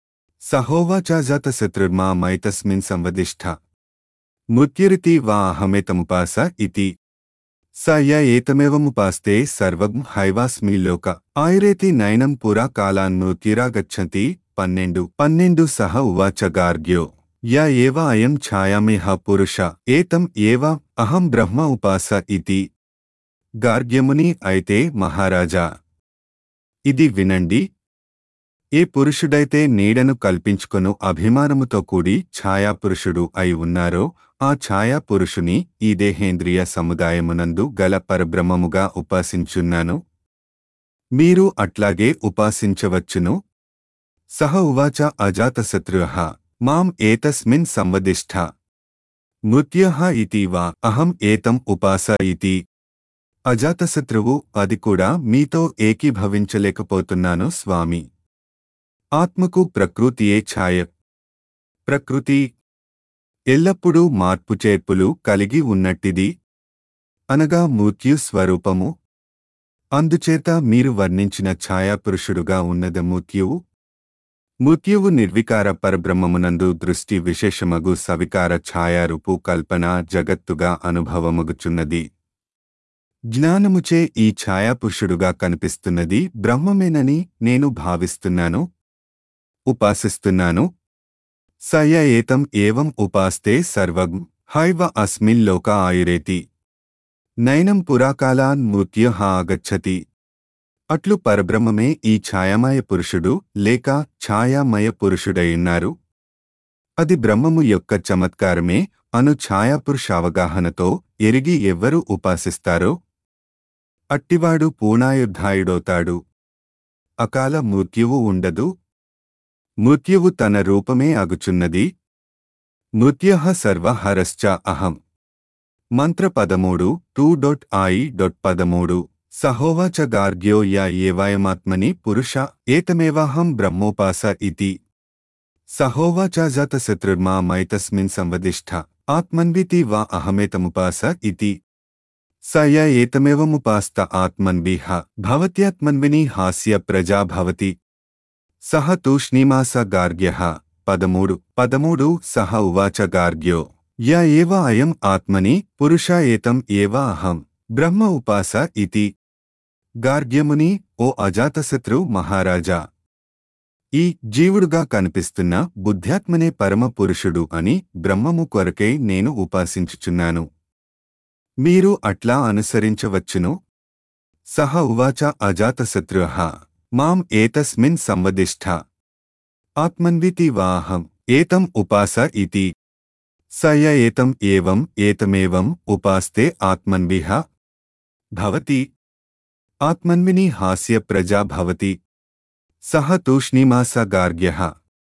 Speaker 1: సహోవాచాజాతశత్రుర్మా మైతస్మిన్ సంవదిష్ఠ మృత్యురితి వా అహమేతముపాస ఇతి స య ఏతమేవముపాస్తే సర్వం హైవాస్మి లోక ఆయురేతి నయనం పురా కాలాన్ మృత్యురాగచ్చతి పన్నెండు పన్నెండు సహ ఉవాచ గార్గ్యో య ఏవ అయం ఛాయామిహ పురుష ఏతం ఏవ అహం బ్రహ్మ ఉపాస ఇతి గార్గ్యముని అయితే మహారాజా ఇది వినండి ఏ పురుషుడైతే నీడను కల్పించుకొను అభిమానముతో కూడి ఛాయాపురుషుడు అయి ఉన్నారో ఆ ఛాయాపురుషుని ఈ దేహేంద్రియ సముదాయమునందు గల పరబ్రహ్మముగా ఉపాసించున్నాను మీరు అట్లాగే ఉపాసించవచ్చును సహ ఉవాచ అజాతశత్రుః మాం ఏతస్మిన్ సంవదిష్ఠ మృత్యః ఇతి వా అహం ఏతం ఉపాస ఇతి అజాతశత్రువు అది కూడా మీతో ఏకీభవించలేకపోతున్నాను స్వామి ఆత్మకు ప్రకృతియే ఛాయ ప్రకృతి ఎల్లప్పుడూ మార్పు చేర్పులు కలిగి ఉన్నట్టిది అనగా మృత్యు స్వరూపము అందుచేత మీరు వర్ణించిన ఛాయాపురుషుడుగా ఉన్నద మృత్యువు మృత్యువు నిర్వికార పరబ్రహ్మమునందు దృష్టి విశేషమగు సవికార ఛాయారూపు కల్పన జగత్తుగా అనుభవమగుచున్నది జ్ఞానముచే ఈ ఛాయాపురుషుడుగా కనిపిస్తున్నది బ్రహ్మమేనని నేను భావిస్తున్నాను ఉపాసిస్తున్నాను సయ ఏతం ఏవం ఉపాస్తే సర్వం హైవ అస్మిన్ లోక ఆయురేతి నైనం పురాకాలాన్ మృత్యు ఆగచ్చతి అట్లు పరబ్రహ్మమే ఈ ఛాయామయ పురుషుడు లేక ఛాయామయ పురుషుడయున్నారు అది బ్రహ్మము యొక్క చమత్కారమే అను ఛాయాపురుషావగాహనతో ఎరిగి ఎవ్వరు ఉపాసిస్తారో అట్టివాడు పూర్ణాయుద్ధాయుడవుతాడు అకాల మృత్యువు ఉండదు మృత్యువు తన రూపమే అగుచున్నది మృత్యః సర్వహరశ్చ అహం మంత్ర పదమూడు టూ డొట్ ఆయి డొట్ పదమూడు సహోవాచ గార్గ్యో యా ఏవాయమాత్మని పురుష ఏతమేవాహం బ్రహ్మోపాస ఇతి సహోవాచాజాతశత్రుర్మా మైతస్మిన్ సంవదిష్ఠ ఆత్మన్వితి వా అహమేతముపాస ఇతి స య ఏతమేవముపాస్త ఆత్మన్విహ భవత్యాత్మన్విని హాస్య ప్రజా భవతి సహ తూష్ణీమాస గార్గ్యః పదమూడు పదమూడు సహ ఉవాచ గార్గ్యో య ఏవ అయం ఆత్మని పురుష ఏతం ఏవ అహం బ్రహ్మ ఉపాస ఇతి గార్గ్యముని ఓ అజాతశత్రు మహారాజా ఈ జీవుడుగా కనిపిస్తున్న బుద్ధ్యాత్మనే పరమ పురుషుడు అని బ్రహ్మము కొరకై నేను ఉపాసించుచున్నాను మీరు అట్లా అనుసరించవచ్చును సహ ఉవాచ అజాతశత్రుః మాం ఏతస్మిన్ సంవదిష్ఠ ఆత్మన్వితి వాహం ఏతం ఉపాస ఇతి సయ ఏతం ఏవం ఏతమేవం ఉపాస్తే ఆత్మన్విహ భవతి ఆత్మన్విని హాస్య ప్రజా భవతి సహ తూష్ణీమాస గార్గ్యః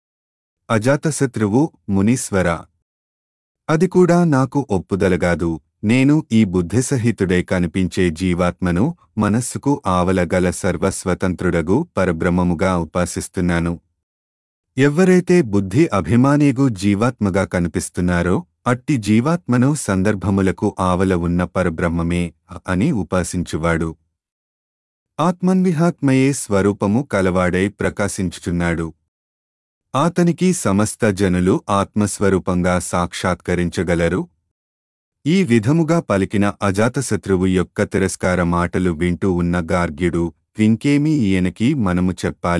Speaker 1: అజాతశత్రువు మునీశ్వర అది కూడా నాకు ఒప్పుదలగాదు నేను ఈ బుద్ధిసహితుడై కనిపించే జీవాత్మను మనస్సుకు ఆవలగల సర్వస్వతంత్రుడగు పరబ్రహ్మముగా ఉపాసిస్తున్నాను ఎవ్వరైతే బుద్ధి అభిమానిగు జీవాత్మగా కనిపిస్తున్నారో అట్టి జీవాత్మను సందర్భములకు ఆవల ఉన్న పరబ్రహ్మమే అని ఉపాసించువాడు ఆత్మన్విహాత్మయే స్వరూపము కలవాడై ప్రకాశించుచున్నాడు ఆతనికి సమస్త జనులు ఆత్మస్వరూపంగా సాక్షాత్కరించగలరు ఈ విధముగా పలికిన అజాతశత్రువు యొక్క తిరస్కార మాటలు వింటూ ఉన్న గార్గ్యుడు ఇంకేమీ ఈయనకి మనము చెప్పాలి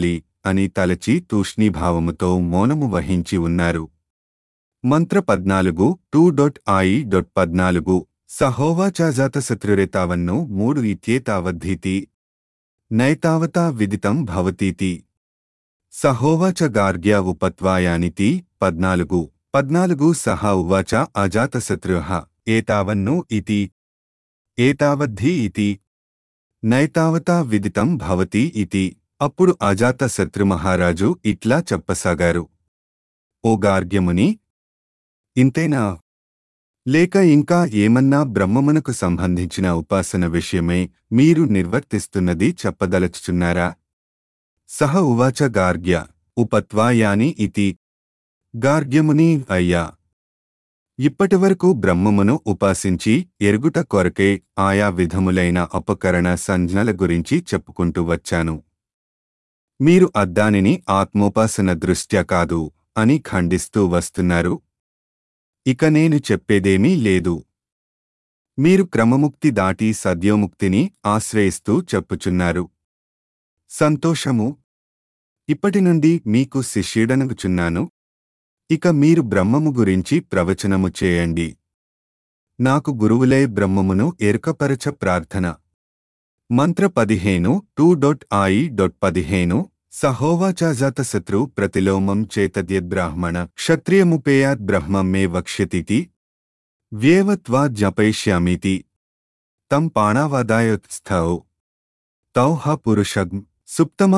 Speaker 1: అని తలచి తూష్ణీభావముతో మౌనము వహించి ఉన్నారు మంత్ర పద్నాలుగు టూ డొట్ ఆయి డొట్ పద్నాలుగు సహోవాచాజాత శత్రురేతావన్ను మూడు ఇత్యేతావద్ధీతి నైతావతా విదితం భవతీతి సహోవాచ గార్గ్య ఉపత్వాయానితి పద్నాలుగు పద్నాలుగు సహ ఉవాచ అజాతశత్రుః ఏతావన్ను ఇతి ఏతావద్ధి ఇతి నైతావతా విదితం భవతి ఇతి అప్పుడు అజాత శత్రుమహారాజు ఇట్లా చెప్పసాగారు ఓ గార్గ్యముని ఇంతేనా లేక ఇంకా ఏమన్నా బ్రహ్మమునకు సంబంధించిన ఉపాసన విషయమై మీరు నిర్వర్తిస్తున్నది చెప్పదలచుచున్నారా సహ ఉవాచ గార్గ్య ఉపత్వాయాని ఇతి గార్గ్యముని అయ్యా ఇప్పటివరకు బ్రహ్మమును ఉపాసించి ఎరుగుట కొరకే ఆయా విధములైన అపకరణ సంజ్ఞల గురించి చెప్పుకుంటూ వచ్చాను మీరు అద్దానిని ఆత్మోపాసన దృష్ట్యా కాదు అని ఖండిస్తూ వస్తున్నారు ఇక నేను చెప్పేదేమీ లేదు మీరు క్రమముక్తి దాటి సద్యోముక్తిని ఆశ్రయిస్తూ చెప్పుచున్నారు సంతోషము ఇప్పటి నుండి మీకు శిష్యుడనుగుచున్నాను ఇక మీరు బ్రహ్మము గురించి ప్రవచనము చేయండి నాకు గురువులే బ్రహ్మమును ఎరుకపరచ ప్రార్థన మంత్ర పదిహేను టూ డొట్ ఆయి డొట్ పదిహేను సహోవాచాజాత శత్రు ప్రతిలోమం చేతద్యద్బ్రాహ్మణ క్షత్రియముపేయాద్ బ్రహ్మం మే వక్ష్యతితి వ్యేవత్వా జపయిష్యామితి తం పాణావాదాయోత్స్థౌ తౌ హ పురుషగ్ం సుప్తమా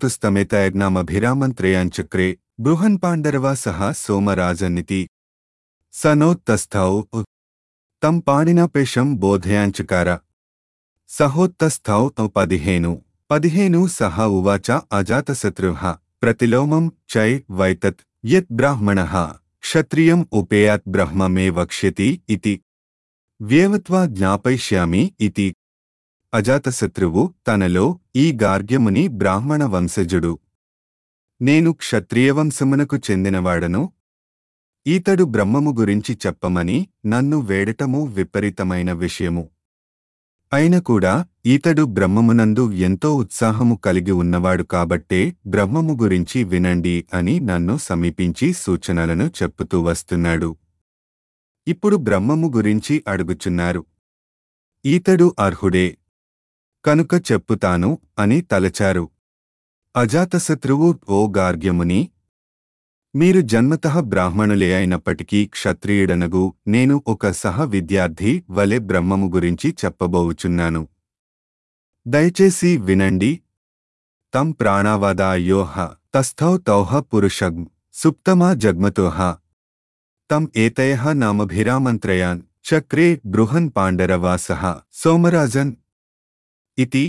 Speaker 1: జగ్మతుస్తమేతయజ్ఞామభిరామంత్రేయాంచక్రే బృహన్ పాండరవా సహ సోమరాజన్నితి సనోత్తస్థౌ తం పాణినాపేషం బోధయాంచకార సహోత్తస్థౌ పదిహేను పదిహేను సహ ఉవాచ అజాతశత్రుః ప్రతిలోమం చై వైతత్ యత్ బ్రాహ్మణః క్షత్రియం ఉపేయాత్ బ్రహ్మ మే వక్ష్యతి ఇతి వ్యేవత్వా జ్ఞాపయిష్యామి ఇతి అజాతశత్రువు తనలో ఈ గార్గ్యముని బ్రాహ్మణ వంశజుడు నేను క్షత్రియ వంశమునకు చెందినవాడను ఈతడు బ్రహ్మము గురించి చెప్పమని నన్ను వేడటము విపరీతమైన విషయము అయిన కూడా ఈతడు బ్రహ్మమునందు ఎంతో ఉత్సాహము కలిగి ఉన్నవాడు కాబట్టే బ్రహ్మము గురించి వినండి అని నన్ను సమీపించి సూచనలను చెప్పుతూ వస్తున్నాడు ఇప్పుడు బ్రహ్మము గురించి అడుగుచున్నారు ఈతడు అర్హుడే కనుక చెప్పుతాను అని తలచారు అజాతశత్రువు ఓ గార్గ్యముని మీరు జన్మతః బ్రాహ్మణులే అయినప్పటికీ క్షత్రియుడనగు నేను ఒక సహ విద్యార్థి వలె బ్రహ్మము గురించి చెప్పబోవుచున్నాను దయచేసి వినండి తం ప్రాణావాదాయోహ తస్థౌ తౌహ పురుషగ్ సుప్తమా జగ్మతోహ తం ఏతయ నామభిరామంత్రయాన్ చక్రే బృహన్ పాండరవాసః సోమరాజన్ ఇతి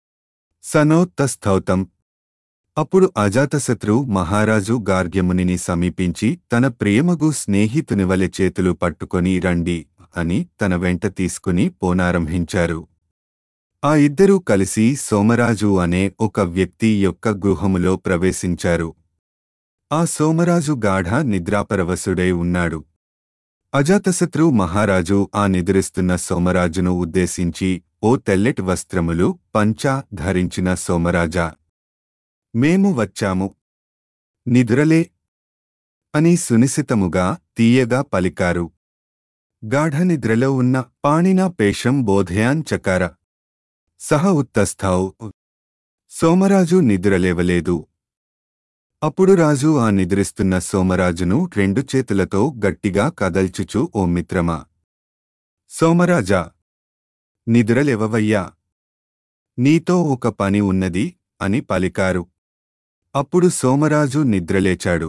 Speaker 1: సనోత్తస్థౌతం అప్పుడు అజాతశత్రు మహారాజు గార్గ్యమునిని సమీపించి తన ప్రియమగు స్నేహితునివలె చేతులు పట్టుకొని రండి అని తన వెంట తీసుకుని పోనారంభించారు ఆ ఇద్దరూ కలిసి సోమరాజు అనే ఒక వ్యక్తి యొక్క గృహములో ప్రవేశించారు ఆ సోమరాజు గాఢ నిద్రాపరవశుడై ఉన్నాడు అజాతశత్రు మహారాజు ఆ నిద్రిస్తున్న సోమరాజును ఉద్దేశించి ఓ తెల్లటి వస్త్రములు పంచా ధరించిన సోమరాజా మేము వచ్చాము నిదురలే అని సునిశితముగా తీయగా పలికారు గాఢనిద్రలో ఉన్న పాణినా పేషం బోధయాన్ చకార సహ ఉత్తస్థౌ సోమరాజు నిద్రలేవలేదు అప్పుడు రాజు ఆ నిద్రిస్తున్న సోమరాజును రెండు చేతులతో గట్టిగా కదల్చుచు ఓ మిత్రమా సోమరాజా నిద్రలేవవయ్యా నీతో ఒక పని ఉన్నది అని పలికారు అప్పుడు సోమరాజు నిద్రలేచాడు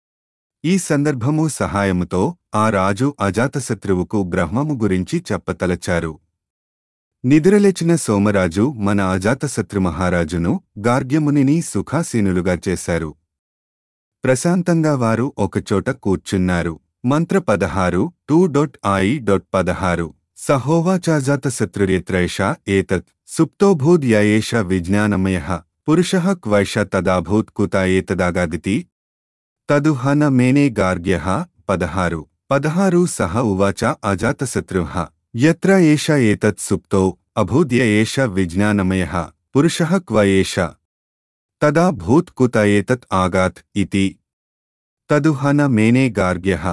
Speaker 1: ఈ సందర్భము సహాయముతో ఆ రాజు అజాతశత్రువుకు బ్రహ్మము గురించి చెప్పతలచారు నిద్రలేచిన సోమరాజు మన అజాతశత్రు మహారాజును గార్గ్యమునిని సుఖాసీనులుగా చేశారు ప్రశాంతంగా వారు ఒకచోట కూర్చున్నారు మంత్ర పదహారు టూ డొట్ ఐ డొట్ పదహారు సహోవాచాజాతశత్రుర్యత్రైష ఏతత్ సుప్తోభూద్యయేష విజ్ఞానమయ పురుషः క్వైష తదాభూత్ కుత ఏతదాగాదితి తదుహ న మేనే గార్గ్యః పదహారు పదహారు సహ ఉవాచ అజాతశత్రుః యత్ర ఏష ఏతత్ సుప్తో అభూద్య ఏష విజ్ఞానమయః పురుషः క్వ ఏష తదా భూత్ కుత ఏతత్ ఆగాత్ ఇతి తదుహన మేనే గార్గ్యః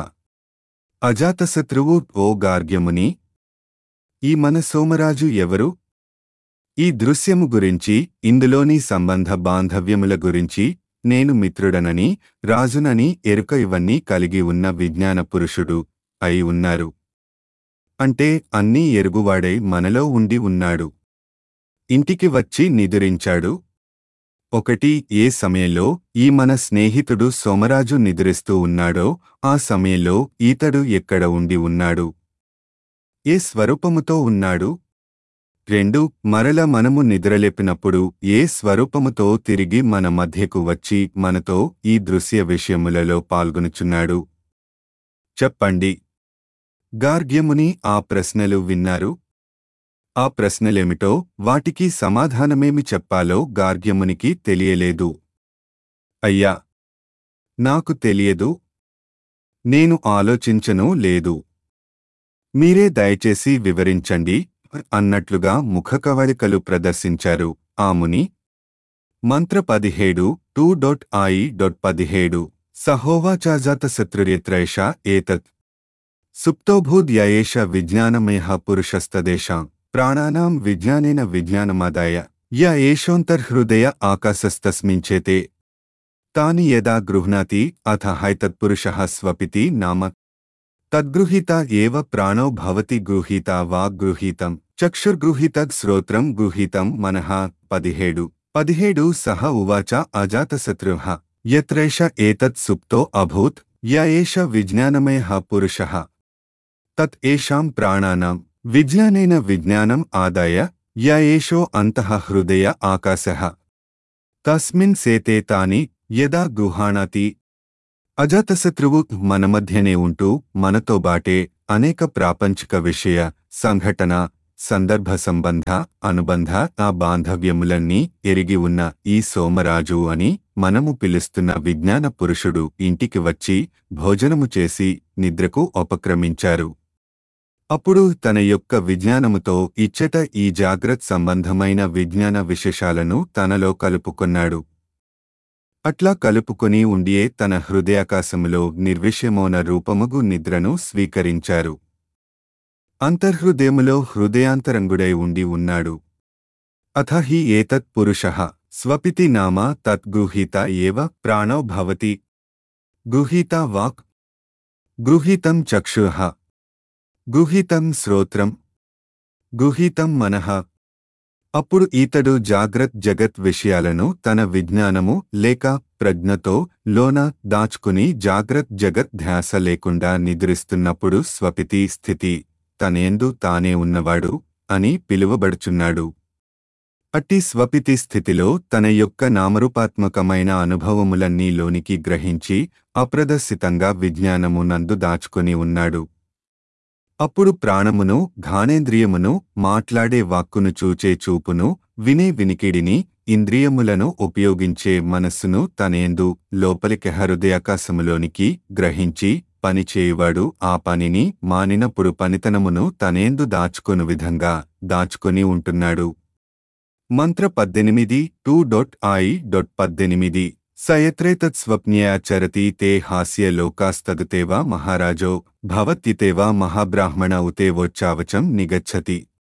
Speaker 1: అజాతశత్రువు ఓ గార్గ్యముని ఈ మన సోమరాజు ఎవరు ఈ దృశ్యము గురించి ఇందులోని సంబంధ బాంధవ్యముల గురించి నేను మిత్రుడనని రాజునని ఎరుక ఇవన్నీ కలిగి ఉన్న విజ్ఞాన పురుషుడు అయి ఉన్నారు అంటే అన్నీ ఎరుగువాడై మనలో ఉండి ఉన్నాడు ఇంటికి వచ్చి నిదురించాడు ఒకటి ఏ సమయంలో ఈ మన స్నేహితుడు సోమరాజు నిద్రిస్తూ ఉన్నాడో ఆ సమయంలో ఈతడు ఎక్కడ ఉండి ఉన్నాడు ఏ స్వరూపముతో ఉన్నాడు రెండు మరల మనము నిద్రలేపినప్పుడు ఏ స్వరూపముతో తిరిగి మన మధ్యకు వచ్చి మనతో ఈ దృశ్య విషయములలో పాల్గొనుచున్నాడు చెప్పండి గార్గ్యముని ఆ ప్రశ్నలు విన్నారు ఆ ప్రశ్నలేమిటో వాటికి సమాధానమేమి చెప్పాలో గార్గ్యమునికి తెలియలేదు అయ్యా నాకు తెలియదు నేను ఆలోచించను లేదు మీరే దయచేసి వివరించండి అన్నట్లుగా ముఖకవళికలు ప్రదర్శించారు ఆ ముని మంత్ర పదిహేడు టూ డొట్ ఐ డొట్ పదిహేడు సహోవాచాజాత శత్రుర్యత్రైష ఏతత్ సుప్తోభూద్యయేష విజ్ఞానమయ పురుషస్తదేశాం ప్రాణానాం విజ్ఞానేన విజ్ఞానమాదాయ య ఏషోంతర్హృదయ ఆకాశస్తస్మించేతే తాని యదా గృహ్ణాతి అథ హైతత్పురుషः స్వపితి నామ తద్గృహీత ఏవ ప్రాణో భవతి గృహీత వా గృహీతం చక్షుర్గృహీతగ్ శ్రోత్రం గృహీతం మనః పదిహేడు పదిహేడు సహ ఉవాచ అజాతశత్రుః యత్రైష ఏతత్ సుప్తో అభూత్ య ఏష విజ్ఞానమయః పురుషः తత్ ఏషాం ప్రాణానాం విజ్ఞానేన విజ్ఞానం ఆదాయ య ఏషో అంతః హృదయ ఆకాశః తస్మిన్ సేతే తాని యదా గుహాణాతి అజాతశత్రువు మన మధ్యనే ఉంటూ మనతో బాటే అనేక ప్రాపంచిక విషయ సంఘటన సందర్భ సంబంధ అనుబంధ ఆ బాంధవ్యములన్నీ ఎరిగి ఉన్న ఈ సోమరాజు అని మనము పిలుస్తున్న విజ్ఞాన పురుషుడు ఇంటికి వచ్చి భోజనము చేసి నిద్రకు ఉపక్రమించారు అప్పుడు తన యొక్క విజ్ఞానముతో ఇచ్చట ఈ జాగ్రత్ సంబంధమైన విజ్ఞాన విశేషాలను తనలో కలుపుకొన్నాడు అట్లా కలుపుకొని ఉండియే తన హృదయాకాశములో నిర్విషయమోన రూపముగు నిద్రను స్వీకరించారు అంతర్హృదయములో హృదయాంతరంగుడై ఉండి ఉన్నాడు అథ హి ఏతత్ పురుషః స్వపితి నామ తద్గృహీత ఏవ ప్రాణో భవతి గృహీత వాక్ గృహీతం చక్షుః గృహీతం శ్రోత్రం గృహీతం మనః అప్పుడు ఈతడు జాగ్రత్ జగత్ విషయాలను తన విజ్ఞానము లేక ప్రజ్ఞతో లోన దాచుకుని జాగ్రత్ జగత్ ధ్యాస లేకుండా నిద్రిస్తున్నప్పుడు స్వపితి స్థితి తనేందు తానే ఉన్నవాడు అని పిలువబడుచున్నాడు అట్టి స్వపితి స్థితిలో తన యొక్క నామరూపాత్మకమైన అనుభవములన్నీ లోనికి గ్రహించి అప్రదర్శితంగా విజ్ఞానము నందు దాచుకొని ఉన్నాడు అప్పుడు ప్రాణమును ఘానేంద్రియమును మాట్లాడే వాక్కును చూచే చూపును వినే వినికిడిని ఇంద్రియములను ఉపయోగించే మనస్సును తనేందు లోపలికి హృదయాకాశములోనికి గ్రహించి పనిచేయువాడు ఆ పనిని మానినప్పుడు పనితనమును తనేందు దాచుకొను విధంగా దాచుకొని ఉంటున్నాడు మంత్ర పద్దెనిమిది టూ డొట్ ఐ డొట్ పద్దెనిమిది సయత్రేతత్స్వప్న్యా చరతి తే హాస్య లోకాస్తదుతేవ మహారాజో భవత్యితేవ మహాబ్రాహ్మణ ఉతేవోచ్చావచం నిగచ్చతి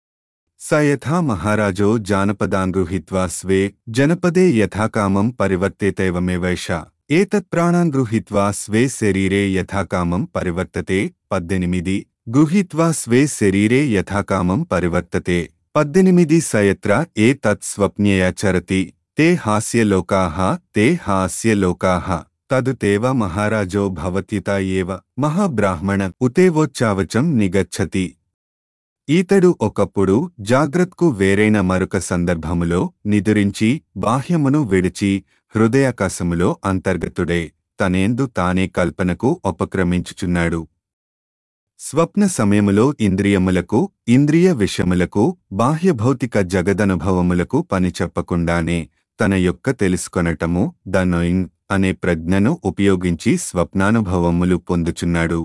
Speaker 1: స యథా మహారాజో జానపదాన్ గృహీత్వా స్వే జనపదే యథాకామం పరివర్తేతైవమేవైష ఏతత్ ప్రాణాన్ గృహీత్వా స్వే శరీరే యథాకామం పరివర్తతే పద్దెనిమిది గృహీత్వా స్వే శరీరే యథాకామం పరివర్తతే పద్దెనిమిది సయత్ర ఏ తత్ స్వప్న్యయా చరతి తే హాస్యలోకాః తే హాస్యలోకాః తదుతేవ మహారాజో భవత్యుత ఏవ మహాబ్రాహ్మణ ఉతేవోచ్చావచం నిగచ్చతి ఈతడు ఒకప్పుడు జాగ్రత్కు వేరైన మరొక సందర్భములో నిదురించి బాహ్యమును విడిచి హృదయాకాశములో అంతర్గతుడే తనేందు తానే కల్పనకు ఉపక్రమించుచున్నాడు స్వప్న సమయములో ఇంద్రియములకు ఇంద్రియ విషయములకు బాహ్యభౌతిక జగదనుభవములకు పని చెప్పకుండానే తన యొక్క తెలుసుకొనటము దనోయింగ్ అనే ప్రజ్ఞను ఉపయోగించి స్వప్నానుభవములు పొందుచున్నాడు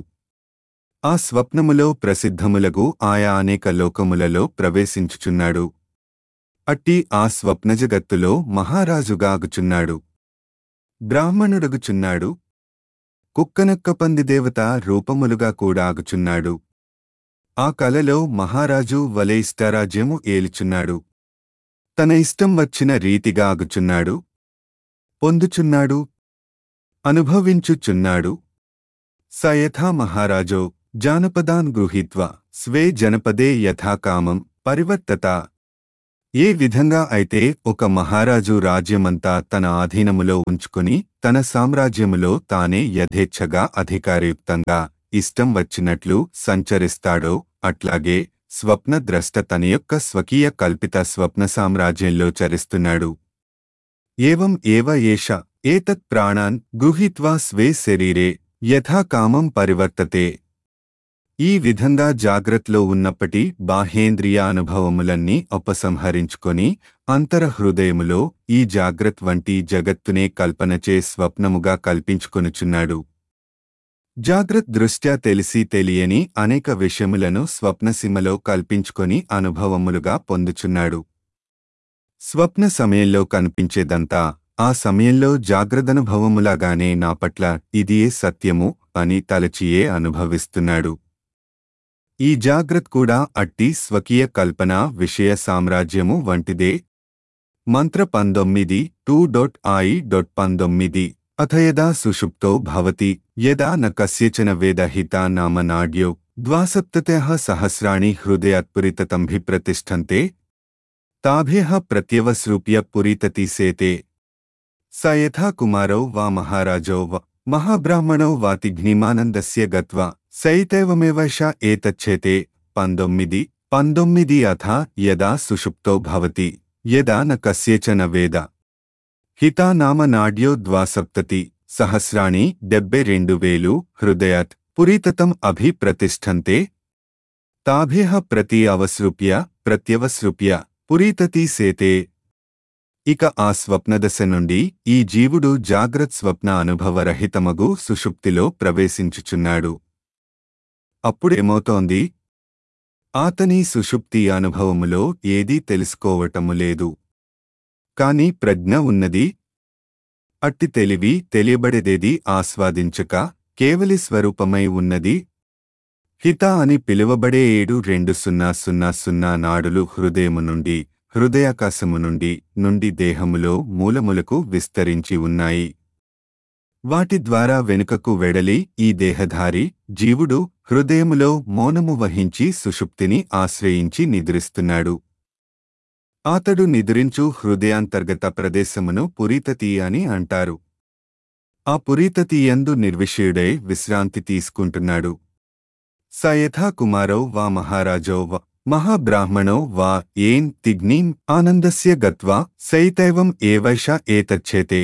Speaker 1: ఆ స్వప్నములో ప్రసిద్ధములగు ఆయా అనేక లోకములలో ప్రవేశించుచున్నాడు అట్టి ఆ స్వప్నజగత్తులో మహారాజుగాగుచున్నాడు బ్రాహ్మణుడగుచున్నాడు కుక్కనక్క పందిదేవత రూపములుగా కూడా ఆగుచున్నాడు ఆ కలలో మహారాజు వలె ఇష్టారాజ్యము ఏలుచున్నాడు తన ఇష్టం వచ్చిన రీతిగా ఆగుచున్నాడు పొందుచున్నాడు అనుభవించుచున్నాడు సయథా మహారాజో జానపదాన్ గృహీత్వా స్వే జనపదే యథాకామం పరివర్తత ఏ విధంగా అయితే ఒక మహారాజు రాజ్యమంతా తన ఆధీనములో ఉంచుకుని తన సామ్రాజ్యములో తానే యథేచ్ఛగా అధికారయుక్తంగా ఇష్టం వచ్చినట్లు సంచరిస్తాడో అట్లాగే స్వప్నద్రష్ట తన యొక్క స్వకీయ కల్పిత స్వప్న సామ్రాజ్యంలో చరిస్తున్నాడు ఏవం ఏవ ఏష ఏతత్ ప్రాణాన్ గృహీత్వా స్వే శరీరే యథాకామం పరివర్తతే ఈ విధంగా జాగ్రత్తలో ఉన్నప్పటి బాహేంద్రియ అనుభవములన్నీ ఉపసంహరించుకొని అంతరహృదయములో ఈ జాగ్రత్త వంటి జగత్తునే కల్పనచే స్వప్నముగా కల్పించుకొనుచున్నాడు జాగ్రత్త దృష్ట్యా తెలిసి తెలియని అనేక విషయములను స్వప్నసీమలో కల్పించుకొని అనుభవములుగా పొందుచున్నాడు స్వప్న సమయంలో కనిపించేదంతా ఆ సమయంలో జాగ్రత్తనుభవములాగానే నా పట్ల ఇదియే సత్యము అని తలచియే అనుభవిస్తున్నాడు ఈ జాగ్రత్త కూడా అట్టి స్వకీయ కల్పన విషయ సామ్రాజ్యము వంటిదే మంత్ర పంతొమ్మిది టూ డొట్ ఐ డొట్ పంతొమ్మిది అథ యదా సుషుప్తో భవతి యదా న కస్యచన వేదహితా నామ నాడ్యో ద్వాసప్తతః సహస్రాణి హృదయాత్పురితతంభిప్రతిష్టంతే తాభ్యః ప్రత్యవసృప్య పురీతతిసేతే స యథా కుమారౌ వా మహారాజో వ మహాబ్రాహ్మణౌ వాతిఘ్నిమానందస్య గత్వా సైతైవమేవైష ఏతచ్చేతే పంతొమ్మిది పంతొమ్మిది అథ యదా సుషుప్తో భవతి యదా న కస్యేచన వేద హితా నామ నాడ్యో ద్వాసప్తతి సహస్రాణి డెబ్బై రెండు వేలు హృదయాత్ పురీతతం అభిప్రతిష్టంతే తాభ్యః ప్రతి అవసృప్య ప్రత్యవసృప్య పురీతతి సేతే ఇక ఆ స్వప్నదశ నుండి ఈ జీవుడు జాగ్రత్ స్వప్న అనుభవరహితమగు సుషుప్తిలో ప్రవేశించుచున్నాడు అప్పుడేమవుతోంది ఆతని సుషుప్తి అనుభవములో ఏదీ తెలుసుకోవటము లేదు కాని ప్రజ్ఞ ఉన్నది అట్టి తెలివి తెలియబడేదేది ఆస్వాదించక కేవలి స్వరూపమై ఉన్నది హిత అని పిలువబడే ఏడు రెండు సున్నా సున్నా సున్నా నాడులు హృదయము నుండి హృదయాకాశము నుండి నుండి దేహములో మూలములకు విస్తరించి ఉన్నాయి వాటి ద్వారా వెనుకకు వెడలి ఈ దేహధారి జీవుడు హృదయములో మౌనము వహించి సుషుప్తిని ఆశ్రయించి నిద్రిస్తున్నాడు అతడు నిద్రించు హృదయాంతర్గత ప్రదేశమును పురీతతి అని అంటారు ఆ పురీతతియందు నిర్విషయుడై విశ్రాంతి తీసుకుంటున్నాడు స యథా కుమారౌ వా మహారాజో వా మహాబ్రాహ్మణో వా ఏన్ తిగ్నీం ఆనందస్య గత్వా సైతైవం ఏవైష ఏతచ్చేతే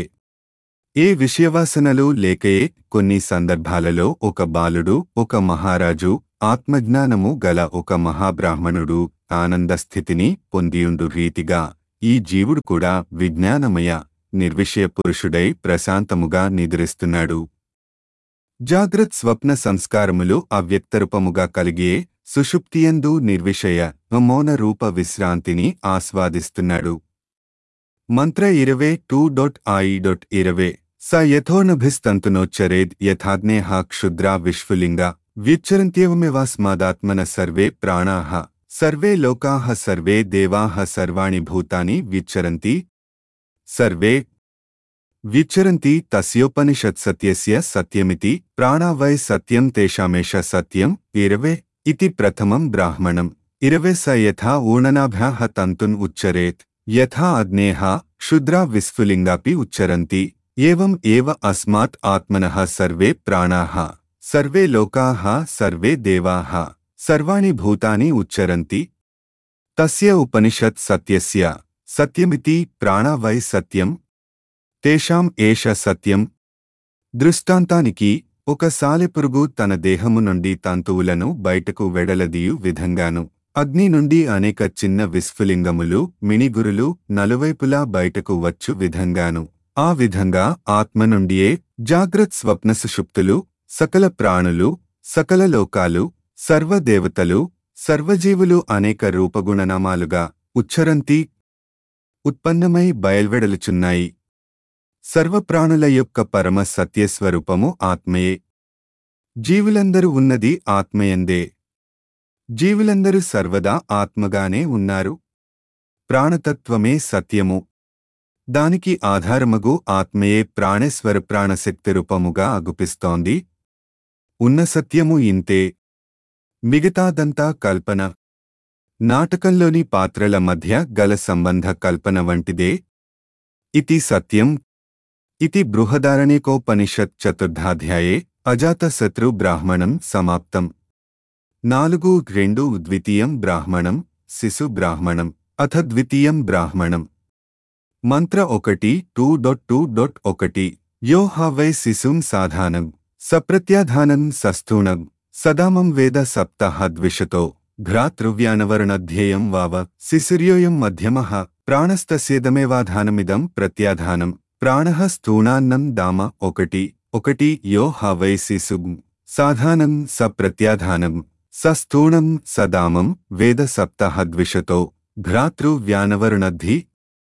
Speaker 1: ఏ విషయవాసనలు లేకయే కొన్ని సందర్భాలలో ఒక బాలుడు ఒక మహారాజు ఆత్మజ్ఞానము గల ఒక మహాబ్రాహ్మణుడు ఆనందస్థితిని పొందియుండు రీతిగా ఈ జీవుడు కూడా విజ్ఞానమయ నిర్విషయ పురుషుడై ప్రశాంతముగా నిద్రిస్తున్నాడు జాగ్రత్ స్వప్న సంస్కారములు అవ్యక్తరూపముగా కలిగే సుషుప్తియందు నిర్విషయ మౌన రూప విశ్రాంతిని ఆస్వాదిస్తున్నాడు మంత్ర ఇరవే టూ డొట్ ఐ డొట్ ఇరవే స యథోనభిస్తంతునోచ్చరేద్ యథాగ్నేహ క్షుద్రా విశ్వలింగ వ్యుచ్చరంత్యేవమేవాస్మాదాత్మన సర్వే ప్రాణాః సర్వే లోకాః సర్వే దేవాః సర్వాణి భూతాని వ్యుచ్చరంతి సర్వే వ్యుచ్చరంతి తస్యోపనిషత్సత్యస్య సత్యమితి ప్రాణా వై సత్యం తేషామేష సత్యం ఇరవే ఇతి ప్రథమం బ్రాహ్మణం ఇరవే స యథా ఊణనాభ్యాః తంతున్ ఉచ్చరేత్ యథా అగ్నేః క్షుద్రా విస్ఫులింగాపి ఉచ్చరంతి ఏవం ఏవ అస్మాత్ ఆత్మనః సర్వే ప్రాణాః సర్వే లోకాః సర్వే దేవాః సర్వాణి భూతాని ఉచ్చరంతి తస్య ఉపనిషత్ సత్యస్య సత్యమితి ప్రాణా వై సత్యం తేషాం ఏష సత్యం దృష్టాంతానికి ఒక సాలెపురుగు తన దేహము నుండి తంతువులను బయటకు వెడలదీయు విధంగాను అగ్ని నుండి అనేక చిన్న విస్ఫులింగములు మిణిగురులు నలువైపులా బయటకు వచ్చు విధంగాను ఆ విధంగా ఆత్మ నుండియే జాగ్రత్ స్వప్న సుషుప్తులు సకల ప్రాణులు సకల లోకాలు సర్వదేవతలు సర్వజీవులు అనేక రూపగుణనామాలుగా ఉచ్చరంతి ఉత్పన్నమై బయల్వెడలుచున్నాయి సర్వప్రాణుల యొక్క పరమ సత్యస్వరూపము ఆత్మయే జీవులందరూ ఉన్నది ఆత్మయందే జీవులందరూ సర్వదా ఆత్మగానే ఉన్నారు ప్రాణతత్వమే సత్యము దానికి ఆధారమగు ఆత్మయే ప్రాణేశ్వర ప్రాణశక్తి రూపముగా అగుపిస్తోంది ఉన్న సత్యము ఇంతే మిగతాదంతా కల్పన నాటకంలోని పాత్రల మధ్య గల సంబంధ కల్పన వంటిదే ఇతి సత్యం ఇతి బృహదారణికోపనిషత్ చతుర్థాధ్యాయే అజాతశత్రు బ్రాహ్మణం సమాప్తం నాలుగు రెండు ద్వితీయం బ్రాహ్మణం శిశు బ్రాహ్మణం అథ ద్వితీయం బ్రాహ్మణం మంత్ర ఒకటి టూ డొట్ టూ డొట్ ఒకటి యో హవై శిశుం సాధానం సప్రత్యాధానం సస్థూణం సదామం వేద సప్తహ ద్విషతో భ్రాతృవ్యానవరణధ్యేయం వావ శిశుర్యోయం మధ్యమః ప్రాణస్తస్యేదమేవాధానమిదం ప్రత్యాధానం ప్రాణః స్థూణాన్నం దామ ఒకటి ఒకటి యో హవై శిశుం సాధానం స ప్రత్యాధానం సస్థూణం సదామం వేద సప్తహ ద్విషతో భ్రాతృవ్యానవరుణద్ధి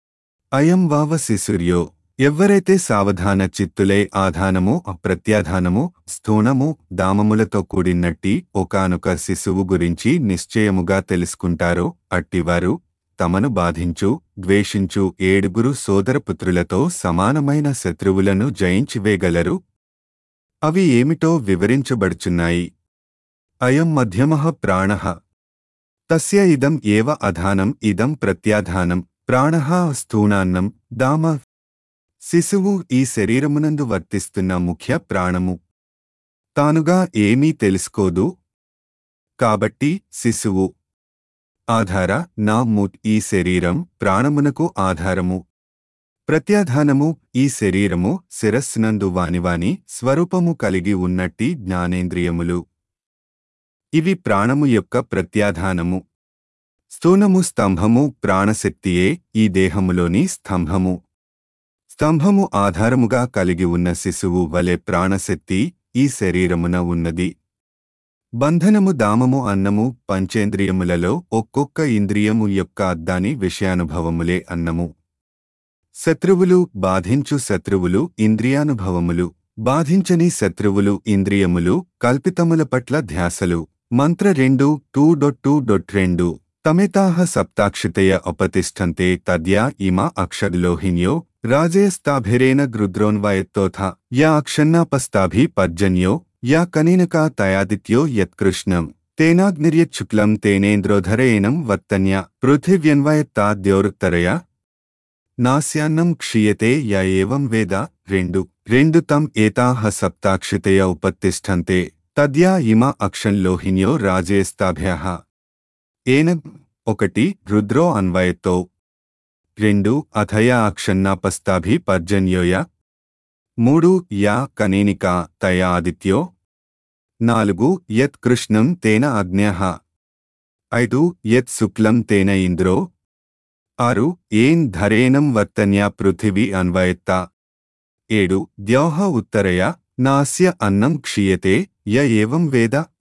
Speaker 1: అయం వావ శిశుర్యో ఎవ్వరైతే సావధాన చిత్తులే ఆధానము అప్రత్యాధానము స్థూణము దామములతో కూడినట్టి ఒకానొక శిశువు గురించి నిశ్చయముగా తెలుసుకుంటారో అట్టివారు తమను బాధించు ద్వేషించు ఏడుగురు సోదరపుత్రులతో సమానమైన శత్రువులను జయించివేగలరు అవి ఏమిటో వివరించబడుచున్నాయి అయం మధ్యమః ప్రాణః తస్య ఇదం ఏవ అధానం ఇదం ప్రత్యాధానం ప్రాణః స్థూణాన్నం దామ శిశువు ఈ శరీరమునందు వర్తిస్తున్న ముఖ్య ప్రాణము తానుగా ఏమీ తెలుసుకోదు కాబట్టి శిశువు ఆధార నా ముట్ ఈ శరీరం ప్రాణమునకు ఆధారము ప్రత్యాధానము ఈ శరీరము శిరస్సునందు వానివాని స్వరూపము కలిగి ఉన్నట్టి జ్ఞానేంద్రియములు ఇవి ప్రాణము యొక్క ప్రత్యాధానము స్థూనము స్తంభము ప్రాణశక్తియే ఈ దేహములోని స్తంభము స్తంభము ఆధారముగా కలిగి ఉన్న శిశువు వలె ప్రాణశక్తి ఈ శరీరమున ఉన్నది బంధనము దామము అన్నము పంచేంద్రియములలో ఒక్కొక్క ఇంద్రియము యొక్క అద్దాని విషయానుభవములే అన్నము శత్రువులు బాధించు శత్రువులు ఇంద్రియానుభవములు బాధించని శత్రువులు ఇంద్రియములు కల్పితముల పట్ల ధ్యాసలు మంత్ర రెండు టూ డొట్ టూ డొట్ రెండు తమితాహ సప్తాక్షితయ ఉపతిష్టంతే తద్యా ఇమా అక్షర్లోహిన్యో రాజేస్తాభిరేన గృద్రోన్వయత్తోథ యా అక్షన్నాపస్తాభి పర్జన్యో యా కనీనకా తయాదిత్యో యత్కృష్ణం తేనాగ్నిర్యచ్చుక్లం తేనేంద్రోధరేణం వత్తన్య పృథివ్యన్వయత్తాద్యోరుత్తరయ నాస్యాన్నం క్షీయతే య ఏవం వేద రెండు రెండు తం ఏతాహ సప్తాక్షితయ ఉపతిష్టంతే తద్యా ఇమ అక్షంలోహిన్యో రాజేస్తాభ్యః ఏన ఒకటి రుద్రో అన్వయతో రెండు అథయ అక్షన్నాపస్తాభి పర్జన్యోయ మూడు యా కనేనికా తయా ఆదిత్యో నాలుగు యత్ కృష్ణం తేన అగ్న్యః ఐదు యత్ శుక్లం తేన ఇంద్రో ఆరు ఏన్ ధరేనం వర్తన్యా పృథివీ అన్వయత్త ఏడు ద్యోహ ఉత్తరయ నాస్య అన్నం క్షీయతే య ఏవం వేద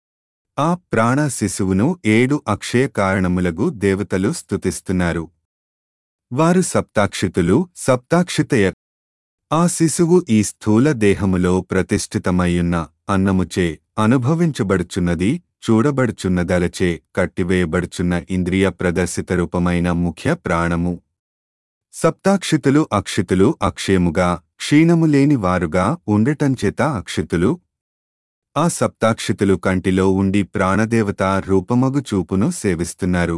Speaker 1: ఆ ప్రాణ శిశువును ఏడు అక్షయ కారణములగు దేవతలు స్తుతిస్తున్నారు వారు సప్తాక్షితులు సప్తాక్షితయ ఆ శిశువు ఈ స్థూల దేహములో ప్రతిష్ఠితమయ్యున్న అన్నముచే అనుభవించబడుచున్నది చూడబడుచున్నదలచే కట్టివేయబడుచున్న ఇంద్రియ ప్రదర్శిత రూపమైన ముఖ్య ప్రాణము సప్తాక్షితులు అక్షితులు అక్షయముగా క్షీణము లేని వారుగా ఉండటంచేత అక్షితులు ఆ సప్తాక్షితులు కంటిలో ఉండి ప్రాణదేవత రూపమగు చూపును సేవిస్తున్నారు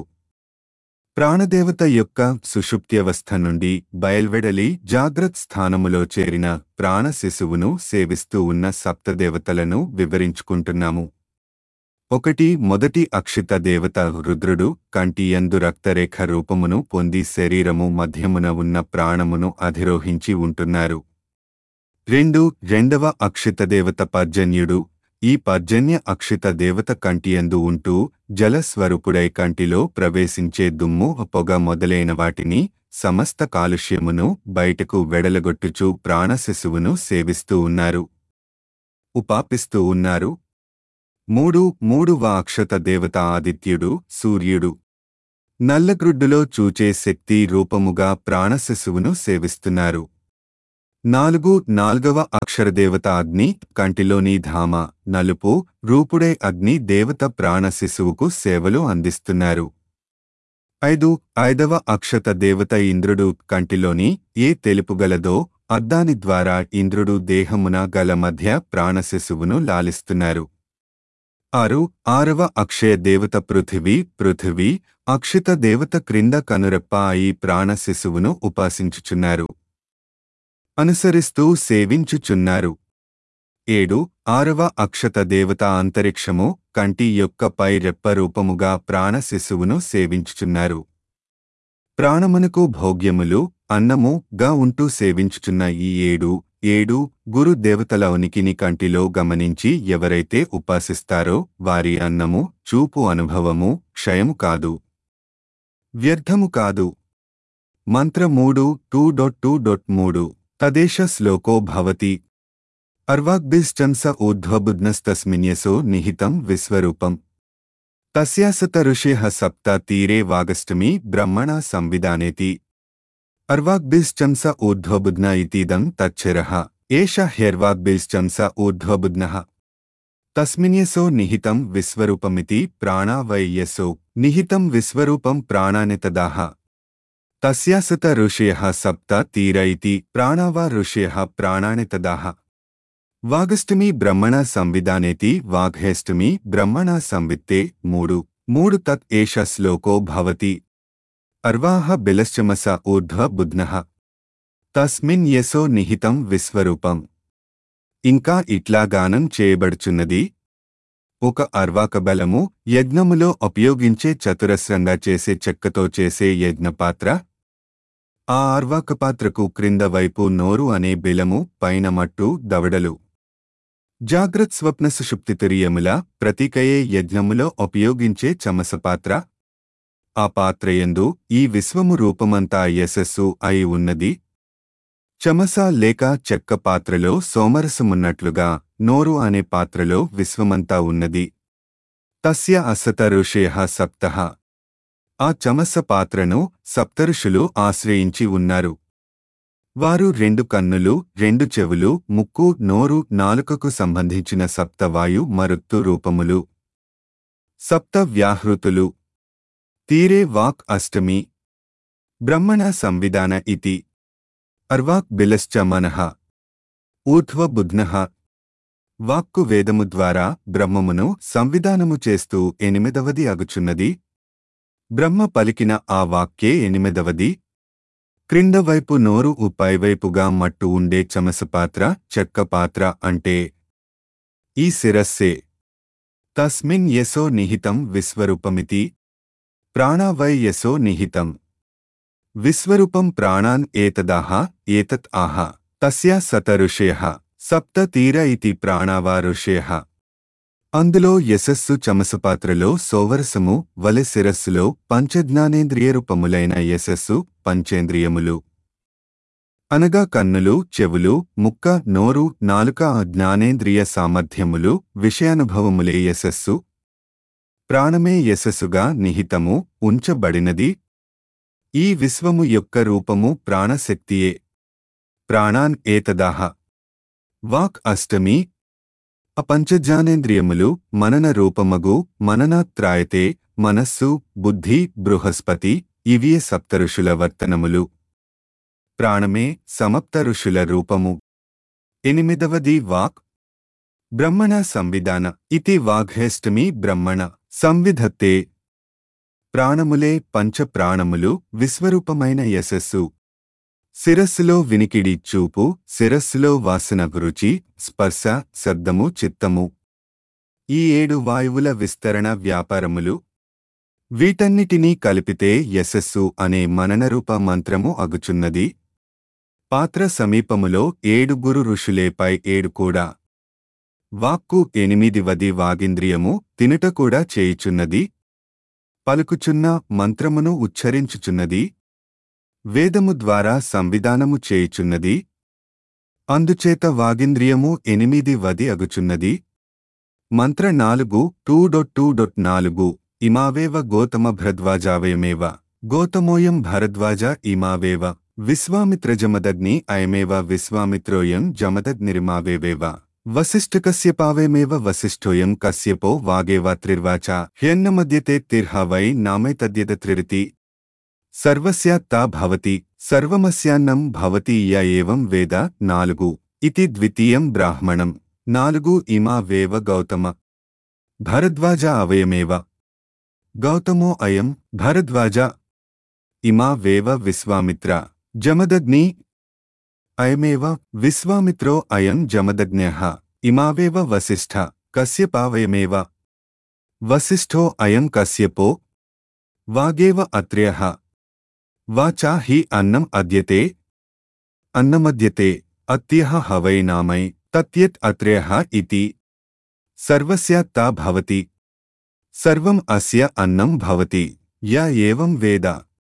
Speaker 1: ప్రాణదేవత యొక్క సుషుప్త్యవస్థ నుండి బయల్వెడలి జాగ్రత్ స్థానములో చేరిన ప్రాణ శిశువును సేవిస్తూ ఉన్న సప్తదేవతలను వివరించుకుంటున్నాము ఒకటి మొదటి అక్షిత దేవత రుద్రుడు కంటి యందు రక్తరేఖ రూపమును పొంది శరీరము మధ్యమున ఉన్న ప్రాణమును అధిరోహించి ఉంటున్నారు రెండు రెండవ అక్షిత దేవత పర్జన్యుడు ఈ పర్జన్య అక్షిత దేవత కంటియందు ఉంటూ జలస్వరూపుడై కంటిలో ప్రవేశించే దుమ్ము పొగ మొదలైన వాటిని సమస్త కాలుష్యమును బయటకు వెడలగొట్టుచూ ప్రాణశిశువును సేవిస్తూ ఉన్నారు ఉపాపిస్తూ ఉన్నారు మూడు మూడువ అక్షత దేవత ఆదిత్యుడు సూర్యుడు నల్లగ్రుడ్డులో చూచే శక్తి రూపముగా ప్రాణశిశువును సేవిస్తున్నారు నాలుగు నాల్గవ అక్షరదేవత అగ్ని కంటిలోని ధామ నలుపు రూపుడే అగ్ని దేవత ప్రాణ శిశువుకు సేవలు అందిస్తున్నారు ఐదు ఐదవ అక్షత దేవత ఇంద్రుడు కంటిలోని ఏ తెలుపుగలదో అద్దాని ద్వారా ఇంద్రుడు దేహమున గల మధ్య ప్రాణ శిశువును లాలిస్తున్నారు ఆరు ఆరవ అక్షయ దేవత పృథివీ పృథివీ అక్షిత దేవత క్రింద కనురెప్ప ఈ ప్రాణ శిశువును ఉపాసించుచున్నారు అనుసరిస్తూ సేవించుచున్నారు ఏడు ఆరవ అక్షత దేవత అంతరిక్షము కంటి యొక్క పై రెప్ప రూపముగా ప్రాణ శిశువును సేవించుచున్నారు ప్రాణమునకు భోగ్యములు అన్నము గా ఉంటూ సేవించుచున్న ఈ ఏడు ఏడు గురు దేవతల ఉనికిని కంటిలో గమనించి ఎవరైతే ఉపాసిస్తారో వారి అన్నము చూపు అనుభవము క్షయము కాదు వ్యర్థము కాదు మంత్ర మూడు టూ డొట్ టూ డొట్ మూడు తదేశ శ్లోకో భవతి అర్వాగ్భిశ్చంస ఊర్ధ్వబుధ్నస్తస్మిన్యసో నిహితం విశ్వరూపం తస్యాసత ఋషిః సప్త తీరే వాగష్టమి బ్రహ్మణ సంవిధానేతి అర్వాగ్భిశ్చంస ఊర్ధ్వబుధ్న ఇतीदं తచ్చరః ఏష హ్యర్వాగ్భిశ్చంస ఊర్ధ్వబుధ్నః తస్మిన్యసో నిహితం విశ్వరూపమితి ప్రాణా వై యసో నిహితం విశ్వరూపం ప్రాణానితదాహ తస్యాసత ఋషయః సప్త తీర ఇతి ప్రాణావా ఋషయః ప్రాణానితదాహ వాగష్టమి బ్రహ్మణ సంవిధానేతి వాఘేష్టమి బ్రహ్మణ సంవిత్తే మూడు మూడు తత్ ఏష శ్లోకో భవతి అర్వాహ బిలశ్చమస ఊర్ధ్వ బుధ్నః తస్మిన్ యసో నిహితం విశ్వరూపం ఇంకా ఇట్లా గానం చేయబడుచున్నది ఒక అర్వాక బలము యజ్ఞములో ఉపయోగించే చతురస్రంగా చేసే చెక్కతో చేసే యజ్ఞపాత్ర ఆ అర్వాక పాత్రకు క్రింద వైపు నోరు అనే బిలము పైన మట్టు దవడలు జాగ్రత్ స్వప్న సుషుప్తితురియముల ప్రతీకయే యజ్ఞములో ఉపయోగించే చమసపాత్ర ఆ పాత్రయందు ఈ విశ్వము రూపమంతా యశస్సు అయి ఉన్నది చమస లేక చెక్క పాత్రలో సోమరసమున్నట్లుగా నోరు అనే పాత్రలో విశ్వమంతా ఉన్నది తస్య అసత ఋషయ సప్త ఆ చమస పాత్రను సప్తఋషులు ఆశ్రయించి ఉన్నారు వారు రెండు కన్నులు రెండు చెవులు ముక్కు నోరు నాలుకకు సంబంధించిన సప్తవాయు మరుత్తు రూపములు సప్త వ్యాహృతులు తీరే వాక్ అష్టమి బ్రహ్మణ సంవిధాన ఇతి అర్వాక్ బిలశ్చ మనః ఊర్ధ్వ బుధ్నః వాక్కు వేదము ద్వారా బ్రహ్మమును సంవిధానము చేస్తూ ఎనిమిదవది అగుచున్నది బ్రహ్మ పలికిన ఆ వాక్యే ఎనిమిదవది క్రింద వైపు నోరు పైవైపుగా మట్టు ఉండే చమసపాత్ర చెక్క పాత్ర అంటే ఈ శిరస్సే తస్మిన్ యసో నిహితం విశ్వరూపమితి ప్రాణావై యసో నిహితం విశ్వరూపం ప్రాణాన్ ఏతదాహ ఏతత్ ఆహ తస్యా సత ఋషయః సప్త తీర ఇతి ప్రాణావా ఋషయః అందులో యశస్సు చమసపాత్రలో సోవరసము వలె శిరస్సులో పంచజ్ఞానేంద్రియ రూపములైన యశస్సు పంచేంద్రియములు అనగా కన్నులు చెవులు ముక్క నోరు నాలుక జ్ఞానేంద్రియ సామర్థ్యములు విషయానుభవములే యశస్సు ప్రాణమే యశస్సుగా నిహితము ఉంచబడినది ఈ విశ్వము యొక్క రూపము ప్రాణశక్తియే ప్రాణాన్ ఏతదాహ వాక్ అష్టమి అపంచజ్ఞానేంద్రియములు మనన రూపమగు మననాత్రాయతే మనస్సు బుద్ధి బృహస్పతి ఇవియే సప్తఋషుల వర్తనములు ప్రాణమే సమప్త ఋషుల రూపము ఎనిమిదవది వాక్ బ్రహ్మణ సంవిధాన ఇతి వాఘేష్టమి బ్రహ్మణ సంవిధత్తే ప్రాణములే పంచ ప్రాణములు విశ్వరూపమైన యశస్సు శిరస్సులో వినికిడి చూపు శిరస్సులో వాసన రుచి స్పర్శ శబ్దము చిత్తము ఈ ఏడు వాయువుల విస్తరణ వ్యాపారములు వీటన్నిటినీ కలిపితే యశస్సు అనే మననరూప మంత్రము అగుచున్నది పాత్ర సమీపములో ఏడుగురు ఋషులేపై ఏడు కూడా వాక్కు ఎనిమిదివది వాగింద్రియము తినుట కూడా చేయుచున్నది పలుకుచున్న మంత్రమును ఉచ్చరించుచున్నది వేదము ద్వారా సంవిధానము చేయుచున్నది అందుచేత వాగింద్రియము ఎనిమిది వది అగుచున్నది మంత్ర నాలుగు టూ డొట్ టూ డొట్ నాలుగు ఇమావేవ గోతమ భరద్వాజావయమేవ గోతమోయం భరద్వాజ ఇమావేవ విశ్వామిత్రజమదగ్ని అయమేవ విశ్వామిత్రోయం జమదగ్నిరిమావేవేవ వసిష్ఠకస్యపావేమేవ వసిష్ఠోయం కశ్యపో వాగేవ త్రిర్వాచ హ్యన్నమద్యతే తిర్హ వై నామైతద్యత త్రిరితి సర్వస్యాత్తా భవతి సర్వమస్యాన్నం భవతి య ఏవం వేద నాలుగు ఇతి ద్వితీయం బ్రాహ్మణం నాలుగు ఇమా వేవ గౌతమ భరద్వాజ అవయమేవ గౌతమో అయం భరద్వాజ ఇమా వేవ విశ్వామిత్ర జమదగ్ని అయమేవ విశ్వామిత్రో అయం జమదగ్న్యః ఇమావేవ వసిష్ఠ కశ్యపావయమేవ వసిష్ఠో అయం కశ్యపో వాగేవ అత్ర్యః వాచా హి అన్నం అద్యతే అన్నమద్యతే అత్యః హవై నామై తత్యత్ అత్ర్యః ఇతి సర్వస్యాత్తా భవతి సర్వం అస్య అన్నం భవతి యా ఏవం వేద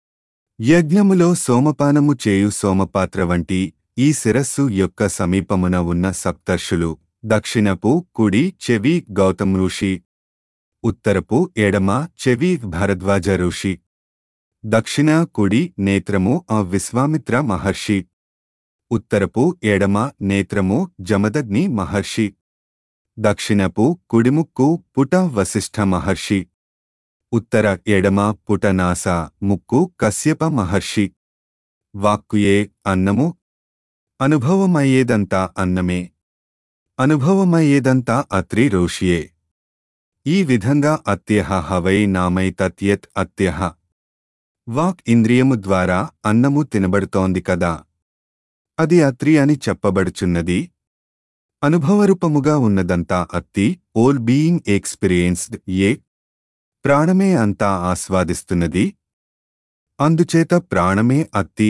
Speaker 1: యజ్ఞములో సోమపానము చేయు సోమపాత్ర వంటి ఈ శిరస్సు యొక్క సమీపమున ఉన్న సప్తర్షులు దక్షిణపు కుడి చెవి గౌతమ్ ఋషి ఉత్తరపు ఎడమ చెవి భరద్వాజ ఋషి దక్షిణ కుడి నేత్రము ఆ విశ్వామిత్ర మహర్షి ఉత్తరపు ఎడమ నేత్రము జమదగ్ని మహర్షి దక్షిణపు కుడిముక్కు పుట వశిష్ఠ మహర్షి ఉత్తర ఎడమ పుటనాస ముక్కు కశ్యప మహర్షి వాక్కుయే అన్నము అనుభవమయ్యేదంతా అన్నమే అనుభవమయ్యేదంతా అత్రి రోషియే ఈ విధంగా అత్యహ హవై నామై తత్యత్ అత్యహ వాక్ ఇంద్రియము ద్వారా అన్నము తినబడుతోంది కదా అది అత్రి అని చెప్పబడుచున్నది అనుభవరూపముగా ఉన్నదంతా అత్తి ఓల్ బీయింగ్ ఎక్స్పీరియన్స్డ్ ఏ ప్రాణమే అంతా ఆస్వాదిస్తున్నది అందుచేత ప్రాణమే అత్తి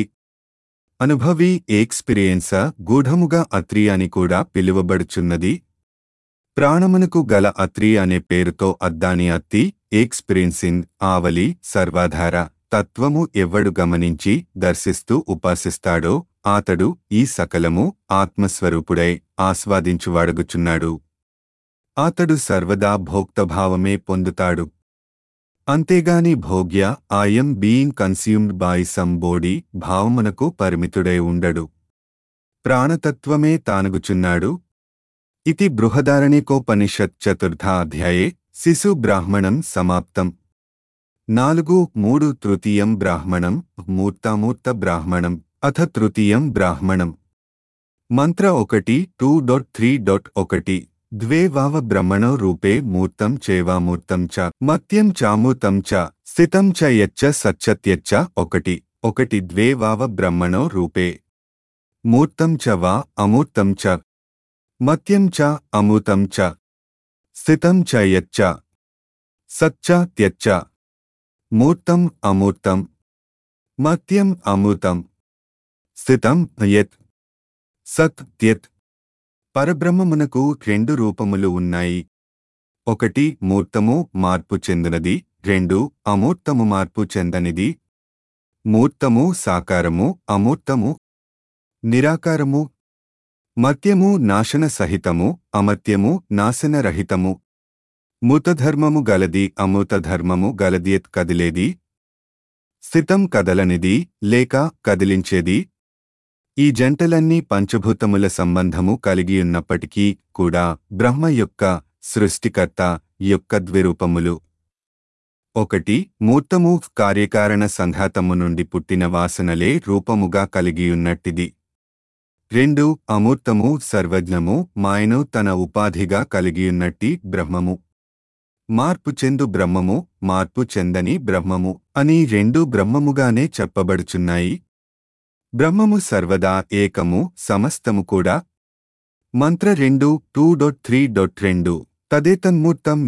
Speaker 1: అనుభవి ఎక్స్పీరియన్స గూఢముగా అత్రి అని కూడా పిలువబడుచున్నది ప్రాణమునకు గల అత్రి అనే పేరుతో అద్దాని అత్తి ఎక్స్పీరియన్సింగ్ ఆవలి సర్వాధార తత్వము ఎవ్వడు గమనించి దర్శిస్తూ ఉపాసిస్తాడో ఆతడు ఈ సకలము ఆత్మస్వరూపుడై ఆస్వాదించువాడగుచున్నాడు ఆతడు సర్వదా భోక్తభావమే పొందుతాడు అంతేగాని భోగ్య ఆయం being consumed by some body భావమునకు పరిమితుడై ఉండడు ప్రాణతత్వమే తానుగుచున్నాడు ఇతి బృహదారణికోపనిషత్ చతుర్థాధ్యాయే శిశు బ్రాహ్మణం సమాప్తం నాలుగు మూడు తృతీయం బ్రాహ్మణం మూర్తామూర్త బ్రాహ్మణం అథ తృతీయం బ్రాహ్మణం మంత్ర ఒకటి టూ డాట్ త్రీ డాట్ ఒకటి ద్వే వావ బ్రహ్మణో రూపే మూర్తం చేవామూర్తం చ మత్యం చామూర్తం చ స్థితం చ యచ్చ సచ్చత్యచ్చ ఒకటి ఒకటి ద్వే వావ బ్రహ్మణో రూపే మూర్తం చ వా అమూర్తం చ మత్యం చ అమూతం చ స్థితం చ యచ్చ సచ్చ త్యచ్చ మూర్తం అమూర్తం మత్యం అమూతం స్థితం యత్ సత్ త్యత్ పరబ్రహ్మమునకు రెండు రూపములు ఉన్నాయి ఒకటి మూర్తము మార్పు చెందినది రెండు అమూర్తము మార్పు చెందనిది మూర్తము సాకారము అమూర్తము నిరాకారము మత్యము నాశన సహితము అమత్యము నాశనరహితము మూతధర్మము గలది అమూతధర్మము గలదియత్ కదిలేది స్థితం కదలనిది లేక కదిలించేది ఈ జంటలన్నీ పంచభూతముల సంబంధము కలిగియున్నప్పటికీ కూడా బ్రహ్మ యొక్క సృష్టికర్త యొక్క ద్విరూపములు ఒకటి మూర్తము కార్యకారణ సంఘాతము నుండి పుట్టిన వాసనలే రూపముగా కలిగియున్నట్టిది రెండు అమూర్తము సర్వజ్ఞము మాయను తన ఉపాధిగా కలిగియున్నట్టి బ్రహ్మము మార్పు చెందు బ్రహ్మము మార్పు చెందని బ్రహ్మము అని రెండు బ్రహ్మముగానే చెప్పబడుచున్నాయి బ్రహ్మము సర్వదా ఏకము సమస్తము కూడా మంత్ర రెండు టూ డొట్ త్రీ డొట్ రెండు తదేతన్మూర్తం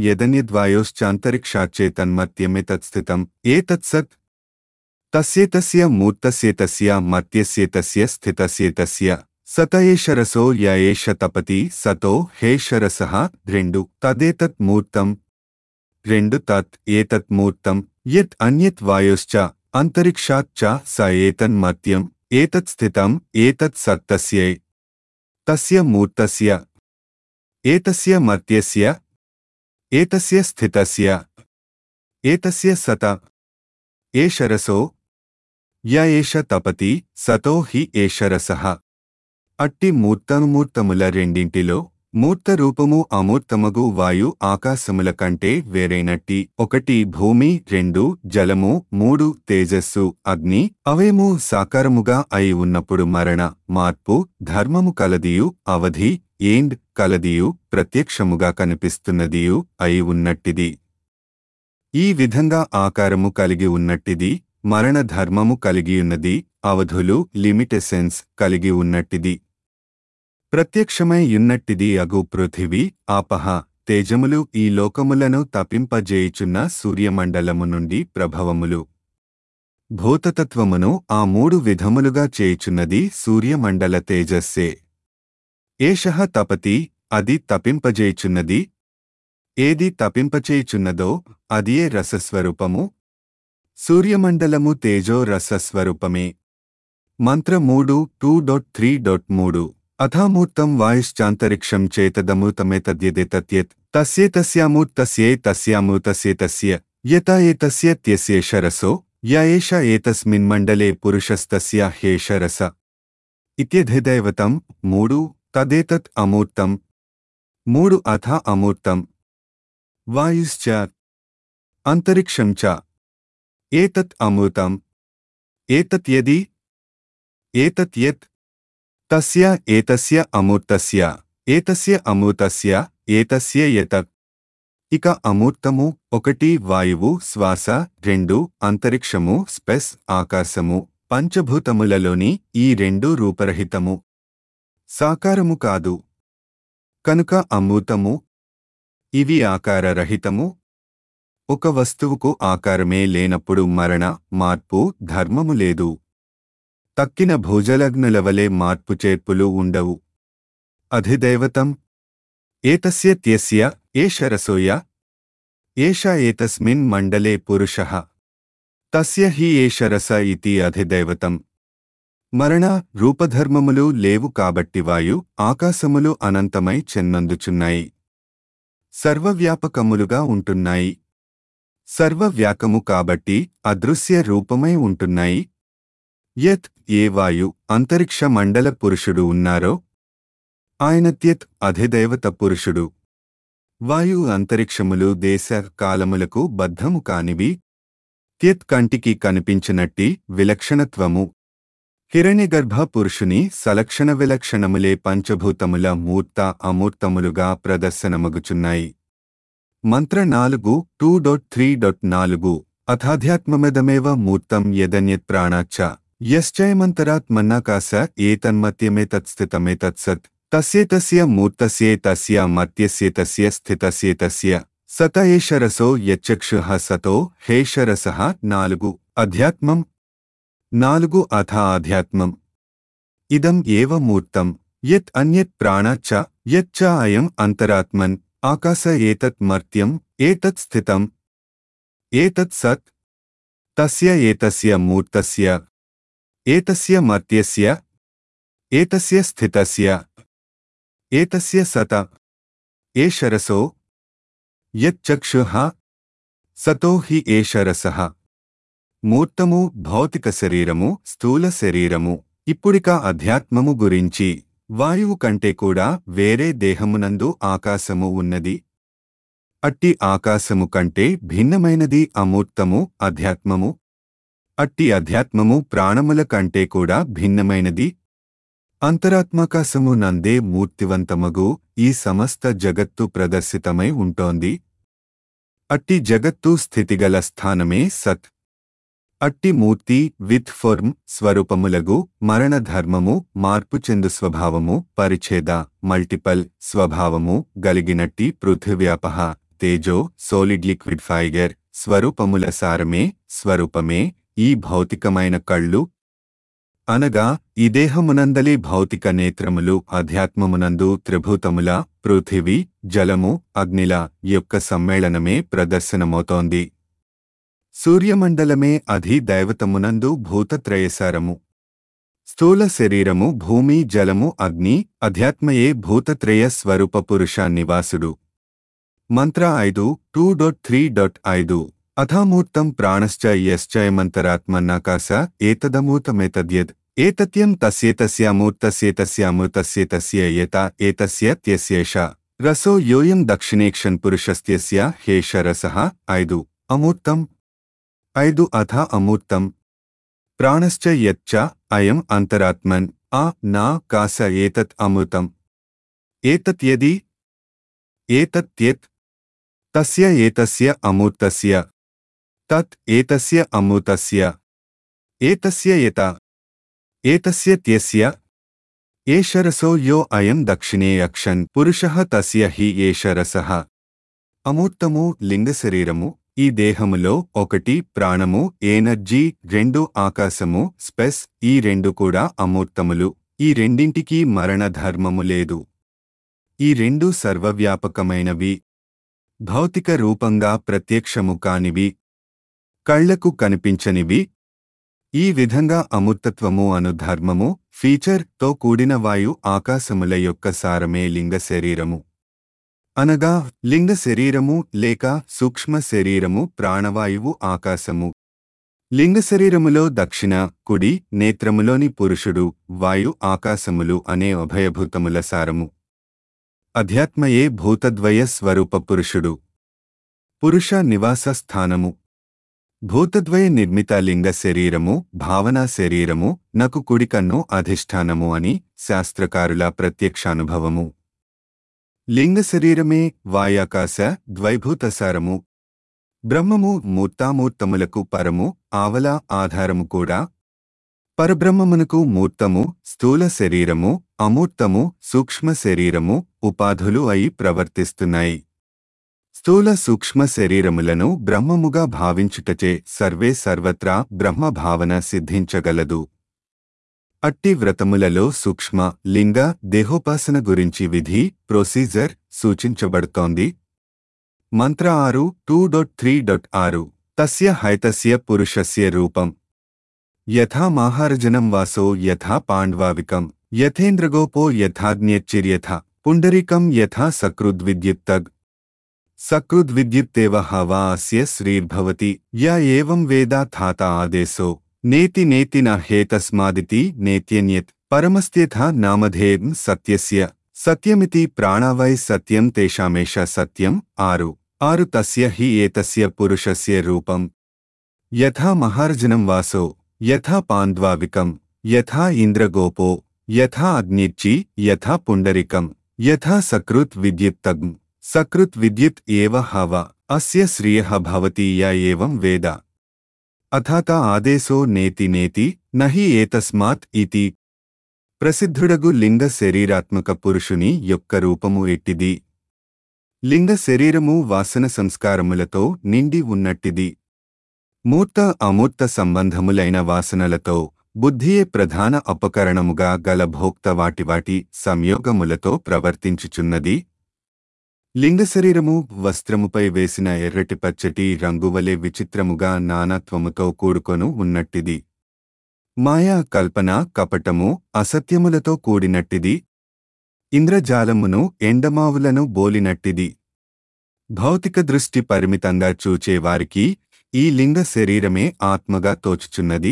Speaker 1: యదన్యద్వాయోశ్చాంతరిక్షాచ్చేతన్మత్యమితత్స్థితం ఏతత్సత్ తస్యేతస్య మూర్తస్యేతస్య మత్యస్యేతస్య స్థితస్యేతస్య సత ఏషరసో య ఏష తపతి సతో హేషరసః రెండు తదేతత్ మూర్తం రెండు తత్ ఏతత్ మూర్తం యత్ అన్యత్ వాయోశ్చ అంతరిక్షాత్ చ స ఏతన్మత్యం ఏతత్ స్థితం ఏతత్ సత్తస్యై తస్య మూర్తస్య ఏతస్య మర్త్యస్య ఏతస్య స్థితస్య ఏతస్య సత ఏషరసో య ఏష తపతి సతో హి ఏషరసః అట్టి మూర్తమూర్తముల రెండింటిలో మూర్త రూపము అమూర్తమగు వాయు ఆకాశముల కంటే వేరైనట్టి ఒకటి భూమి రెండు జలము మూడు తేజస్సు అగ్ని అవేమూ సాకారముగా అయి ఉన్నప్పుడు మరణ మార్పు ధర్మము కలదియు అవధి ఏండ్ కలదియు ప్రత్యక్షముగా కనిపిస్తున్నదియు అయి ఉన్నట్టిది ఈ విధంగా ఆకారము కలిగి ఉన్నట్టిది మరణ ధర్మము కలిగియున్నది అవధులు లిమిటెసెన్స్ కలిగి ఉన్నట్టిది ప్రత్యక్షమై యున్నట్టిది అగు పృథివీ ఆపహ తేజములు ఈ లోకములను తపింపజేయుచున్న సూర్యమండలము నుండి ప్రభవములు భూతతత్వమును ఆ మూడు విధములుగా చేయుచున్నది సూర్యమండల తేజస్సే ఏషః తపతి అది తపింపజేయుచున్నది ఏది తపింపచేయుచున్నదో అదియే రసస్వరూపము సూర్యమండలము తేజో రసస్వరూపమే మంత్ర మూడు టూ డాట్ త్రీ డాట్ మూడు అథామూర్తం వాయుశ్చాంతరిక్షం చేతదమూతమేతద్యదేతత్యత్ తస్యేతస్యామూర్తస్యే తస్యామూతస్యేతస్య యత ఏతస్య త్యస్యేష రసో య ఏష ఏతస్మిన్మండలే పురుషస్తస్య హేష రస ఇత్యధిదైవతం మూడు తదేతత్ అమూర్తం మూడు అథ అమూర్తం వాయుశ్చ అంతరిక్షం చ ఏతత్ అమృతం ఏతత్ యది ఏతత్ యత్ తస్య ఏతస్య అమూర్తస్య ఏతస్య అమూర్తస్య ఏతస్య యతత్ ఇక అమూర్తము ఒకటి వాయువు శ్వాస రెండు అంతరిక్షము స్పెస్ ఆకాశము పంచభూతములలోని ఈ రెండు రూపరహితము సాకారము కాదు కనుక అమూర్తము ఇవి ఆకారరహితము ఒక వస్తువుకు ఆకారమే లేనప్పుడు మరణ మార్పు ధర్మము లేదు తక్కిన భూజలగ్నుల వలె మార్పు చేర్పులు ఉండవు అధిదైవతం ఏతస్య త్యస్య ఏష రసోయ ఏష ఏతస్మిన్ మండలే పురుషః తస్య హి ఏష రస ఇతి అధిదైవతం మరణ రూపధర్మములు లేవు కాబట్టి వాయు ఆకాశములు అనంతమై చెన్నందుచున్నాయి సర్వవ్యాపకములుగా ఉంటున్నాయి సర్వవ్యాకము కాబట్టి అదృశ్య రూపమై ఉంటున్నాయి యత్ ఏ వాయు అంతరిక్ష మండల పురుషుడు ఉన్నారో ఆయన త్యత్ అధిదైవత పురుషుడు వాయు అంతరిక్షములు దేశ కాలములకు బద్ధము కానివి త్యత్ కంటికి కనిపించినట్టి విలక్షణత్వము హిరణ్యగర్భ పురుషుని సలక్షణ విలక్షణములే పంచభూతముల మూర్త అమూర్తములుగా ప్రదర్శనమగుచున్నాయి మంత్ర నాలుగు టూ డాట్ త్రీ డాట్ నాలుగు అథాధ్యాత్మమిదమేవ మూర్తం యదన్యత్ ప్రాణాచ్చ యశ్చయమంతరాత్మన్నాకాశ ఏతన్మత్యమేతత్స్థితమేతత్సత్ తస్యేతస్య మూర్తస్యేతస్య మత్యస్యేతస్య స్థితస్యేతస్య సత ఏష రసో యచ్చక్షుః సతో హేషరసః నాలుగు అధ్యాత్మం నాలుగు అథ ఆధ్యాత్మం ఇదం ఏవ మూర్తం యత్ అన్యత్ ప్రాణాచ్చ యచ్చ అయం అంతరాత్మన్ ఆకాశ ఏతత్ మర్త్యం ఏతత్ స్థితం ఏతత్ సత్ తస్య ఏతస్య మూర్తస్య ఏతస్య మర్త్యస్య ఏతస్య స్థితస్య ఏతస్య సత ఏషరసో యచ్చక్షుః సతో హి ఏషరసః మూర్తము భౌతిక శరీరము స్థూల శరీరము ఇప్పుడిక అధ్యాత్మము గురించి వాయువు కంటే కూడా వేరే దేహమునందు ఆకాశము ఉన్నది అట్టి ఆకాశము కంటే భిన్నమైనది అమూర్తము అధ్యాత్మము అట్టి అధ్యాత్మము ప్రాణముల కంటే కూడా భిన్నమైనది అంతరాత్మాకాశము నందే మూర్తివంతమగు ఈ సమస్త జగత్తు ప్రదర్శితమై ఉంటోంది అట్టి జగత్తు స్థితిగల స్థానమే సత్ అట్టి మూర్తి విత్ ఫార్మ్ స్వరూపములగు మరణ ధర్మము మార్పు చెందు స్వభావము పరిచ్ఛేద మల్టిపల్ స్వభావము గలిగినట్టి పృథివ్యాపహ తేజో సోలిడ్ లిక్విడ్ ఫైగర్ స్వరూపముల సారమే స్వరూపమే ఈ భౌతికమైన కళ్ళు అనగా ఈ దేహమునందలి భౌతిక నేత్రములు అధ్యాత్మమునందు త్రిభూతముల పృథివీ జలము అగ్నిల యొక్క సమ్మేళనమే ప్రదర్శనమవుతోంది సూర్యమండలమే అధి దైవతమునందు భూతత్రయసారము స్థూల శరీరము భూమి జలము అగ్ని అధ్యాత్మయే భూతత్రయ స్వరూప పురుష నివాసుడు మంత్ర ఐదు టూ డాట్ త్రీ డాట్ ఐదు అథామూర్తం ప్రాణశ్చ యశ్చయమంతరాత్మన్నాకాశ ఏతదమూతమేతద్యద్ ఏతత్యం తస్యేతస్యామూర్తస్యేతస్యామృతస్యేతస్య ఏత ఏతస్య త్యస్యేష రసో యోయం దక్షిణేక్షన్ పురుషస్త్యస్య హేష రసః ఐదు అమూర్తం ఐదు అథ అమూర్తం ప్రాణశ్చ యచ్చ అయం అంతరాత్మన్ ఆ నా కాస ఏతత్ అమృతం ఏతత్ యది ఏతత్యత్ తస్య ఏతస్య అమూర్తస్య తత్ ఏతస్య అమృతస్య ఏతస్య యత ఏతస్య త్యస్య ఏష రసో యో అయం దక్షిణే అక్షన్ పురుషః తస్య హి ఏష రసః అమూర్తము లింగ శరీరము ఈ దేహములో ఒకటి ప్రాణము ఎనర్జీ రెండు ఆకాశము స్పెస్ ఈ రెండు కూడా అమూర్తములు ఈ రెండింటికీ మరణ ధర్మము లేదు ఈ రెండు సర్వవ్యాపకమైనవి భౌతిక రూపంగా ప్రత్యక్షము కానివి కళ్లకు కనిపించనివి ఈ విధంగా అమూర్తత్వము అను ధర్మము ఫీచర్ తో కూడిన వాయు ఆకాశముల యొక్క సారమే లింగ శరీరము అనగా లింగ శరీరము లేక సూక్ష్మ శరీరము ప్రాణవాయువు ఆకాశము లింగ శరీరములో దక్షిణ కుడి నేత్రములోని పురుషుడు వాయు ఆకాశములు అనే అభయభూతముల సారము అధ్యాత్మయే భూతద్వయ స్వరూప పురుషుడు పురుష నివాస స్థానము భూతద్వయ నిర్మిత లింగ శరీరము భావనా శరీరము నకు కుడికన్ను అధిష్టానము అని శాస్త్రకారుల ప్రత్యక్షానుభవము లింగ శరీరమే వాయాకాశ ద్వైభూతసారము బ్రహ్మము మూర్తామూర్తములకు పరము ఆవల ఆధారము కూడా పరబ్రహ్మమునకు మూర్తము స్థూల శరీరము అమూర్తము సూక్ష్మ శరీరము ఉపాధులు అయి ప్రవర్తిస్తున్నాయి స్థూల సూక్ష్మ శరీరములను బ్రహ్మముగా భావించుటచే సర్వే సర్వత్రా బ్రహ్మ భావన సిద్ధించగలదు అట్టి వ్రతములలో సూక్ష్మ లింగ దేహోపాసన గురించి విధి ప్రొసీజర్ సూచించబడుతోంది మంత్ర ఆరు టూ డాట్ త్రీ డాట్ ఆరు తస్య హైతస్య పురుషస్య రూపం యథా మాహారజనం వాసో యథా పాండ్వావికం యథేంద్రగోపో యథాగ్న్యచ్చిర్యథ పుండరీకం యథా సకృద్విద్యుత్తగ్ సకృద్విద్యుత్తేవ హవా అస్య శ్రీర్భవతి య ఏవం వేదా థాత ఆదేశో నేతి నేతి న హేతస్మాదితి నేత్యన్యత్ పరమస్త్యథా నామధేయం సత్యస్య సత్యమితి ప్రాణావై సత్యం తేషామేష సత్యం ఆరు ఆరు తస్య హి ఏతస్య పురుషస్య రూపం యథా మహార్జనం వాసో యథా పాంద్వావికం యథా ఇంద్రగోపో యథా అగ్నిర్చి యథా పుండరికం యథా సకృత్ విద్యుత్తగ్ం సకృత్ విద్యుత్ ఏవ హవ అస్య శ్రియః భవతి య ఏవం వేద అథాత ఆదేశో నేతి నేతి నహి ఏతస్మాత్ ఇతి ప్రసిద్ధుడగు లింగ శరీరాత్మక పురుషుని యొక్క రూపము ఎట్టిది లింగ శరీరము వాసన సంస్కారములతో నిండి ఉన్నట్టిది మూర్త అమూర్త సంబంధములైన వాసనలతో బుద్ధియే ప్రధాన అపకరణముగా గల భోక్త వాటి వాటి సంయోగములతో ప్రవర్తించుచున్నది లింగ శరీరము వస్త్రముపై వేసిన ఎర్రటి పచ్చటి రంగువలే విచిత్రముగా నానాత్వముతో కూడుకొను ఉన్నట్టిది మాయా కల్పన కపటము అసత్యములతో కూడినట్టిది ఇంద్రజాలమును ఎండమావులను బోలినట్టిది భౌతిక దృష్టి పరిమితంగా చూచేవారికి ఈ లింగ శరీరమే ఆత్మగా తోచుచున్నది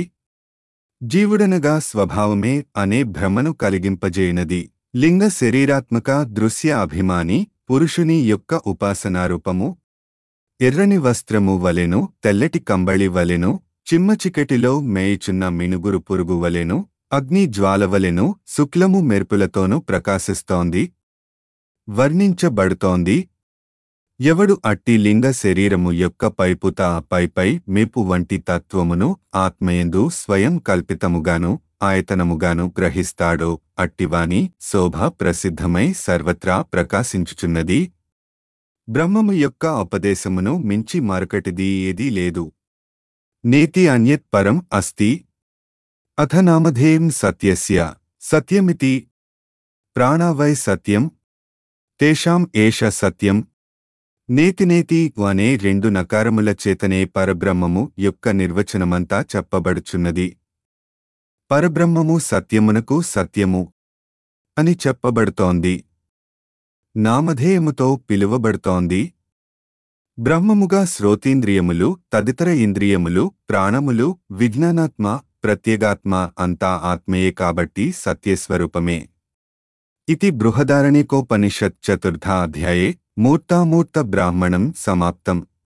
Speaker 1: జీవుడనగా స్వభావమే అనే భ్రమను కలిగింపజేయనది లింగ శరీరాత్మక దృశ్య అభిమాని పురుషుని యొక్క ఉపాసనారూపము ఎర్రని వస్త్రము వలెను తెల్లటి కంబళి వలెను చిమ్మచికటిలో మేయుచున్న మినుగురు పురుగు వలెను అగ్ని జ్వాలవలెను శుక్లము మెరుపులతోనూ ప్రకాశిస్తోంది వర్ణించబడుతోంది ఎవడు అట్టి లింగ శరీరము యొక్క పైపుత పైపై మెపు వంటి తత్వమును ఆత్మయందు స్వయం కల్పితముగాను ఆయతనముగాను గ్రహిస్తాడో అట్టివాని శోభ ప్రసిద్ధమై సర్వత్రా ప్రకాశించుచున్నది బ్రహ్మము యొక్క ఉపదేశమును మించి మరొకటిది ఏదీ లేదు నేతి అన్యత్ పరం అస్తి అథ నామధేయం సత్యస్య సత్యమితి ప్రాణావై సత్యం తేషాం ఏష సత్యం నేతినేతి అనే రెండు నకారముల చేతనే పరబ్రహ్మము యొక్క నిర్వచనమంతా చెప్పబడుచున్నది పరబ్రహ్మము సత్యమునకు సత్యము అని చెప్పబడుతోంది నామధేయముతో పిలువబడుతోంది బ్రహ్మముగా శ్రోతేంద్రియములు తదితర ఇంద్రియములు ప్రాణములు విజ్ఞానాత్మ ప్రత్యేగాత్మ అంతా ఆత్మయే కాబట్టి సత్యస్వరూపమే ఇది బృహదారణికోపనిషత్ చతుర్థ అధ్యాయే మూర్తామూర్త బ్రాహ్మణం సమాప్తం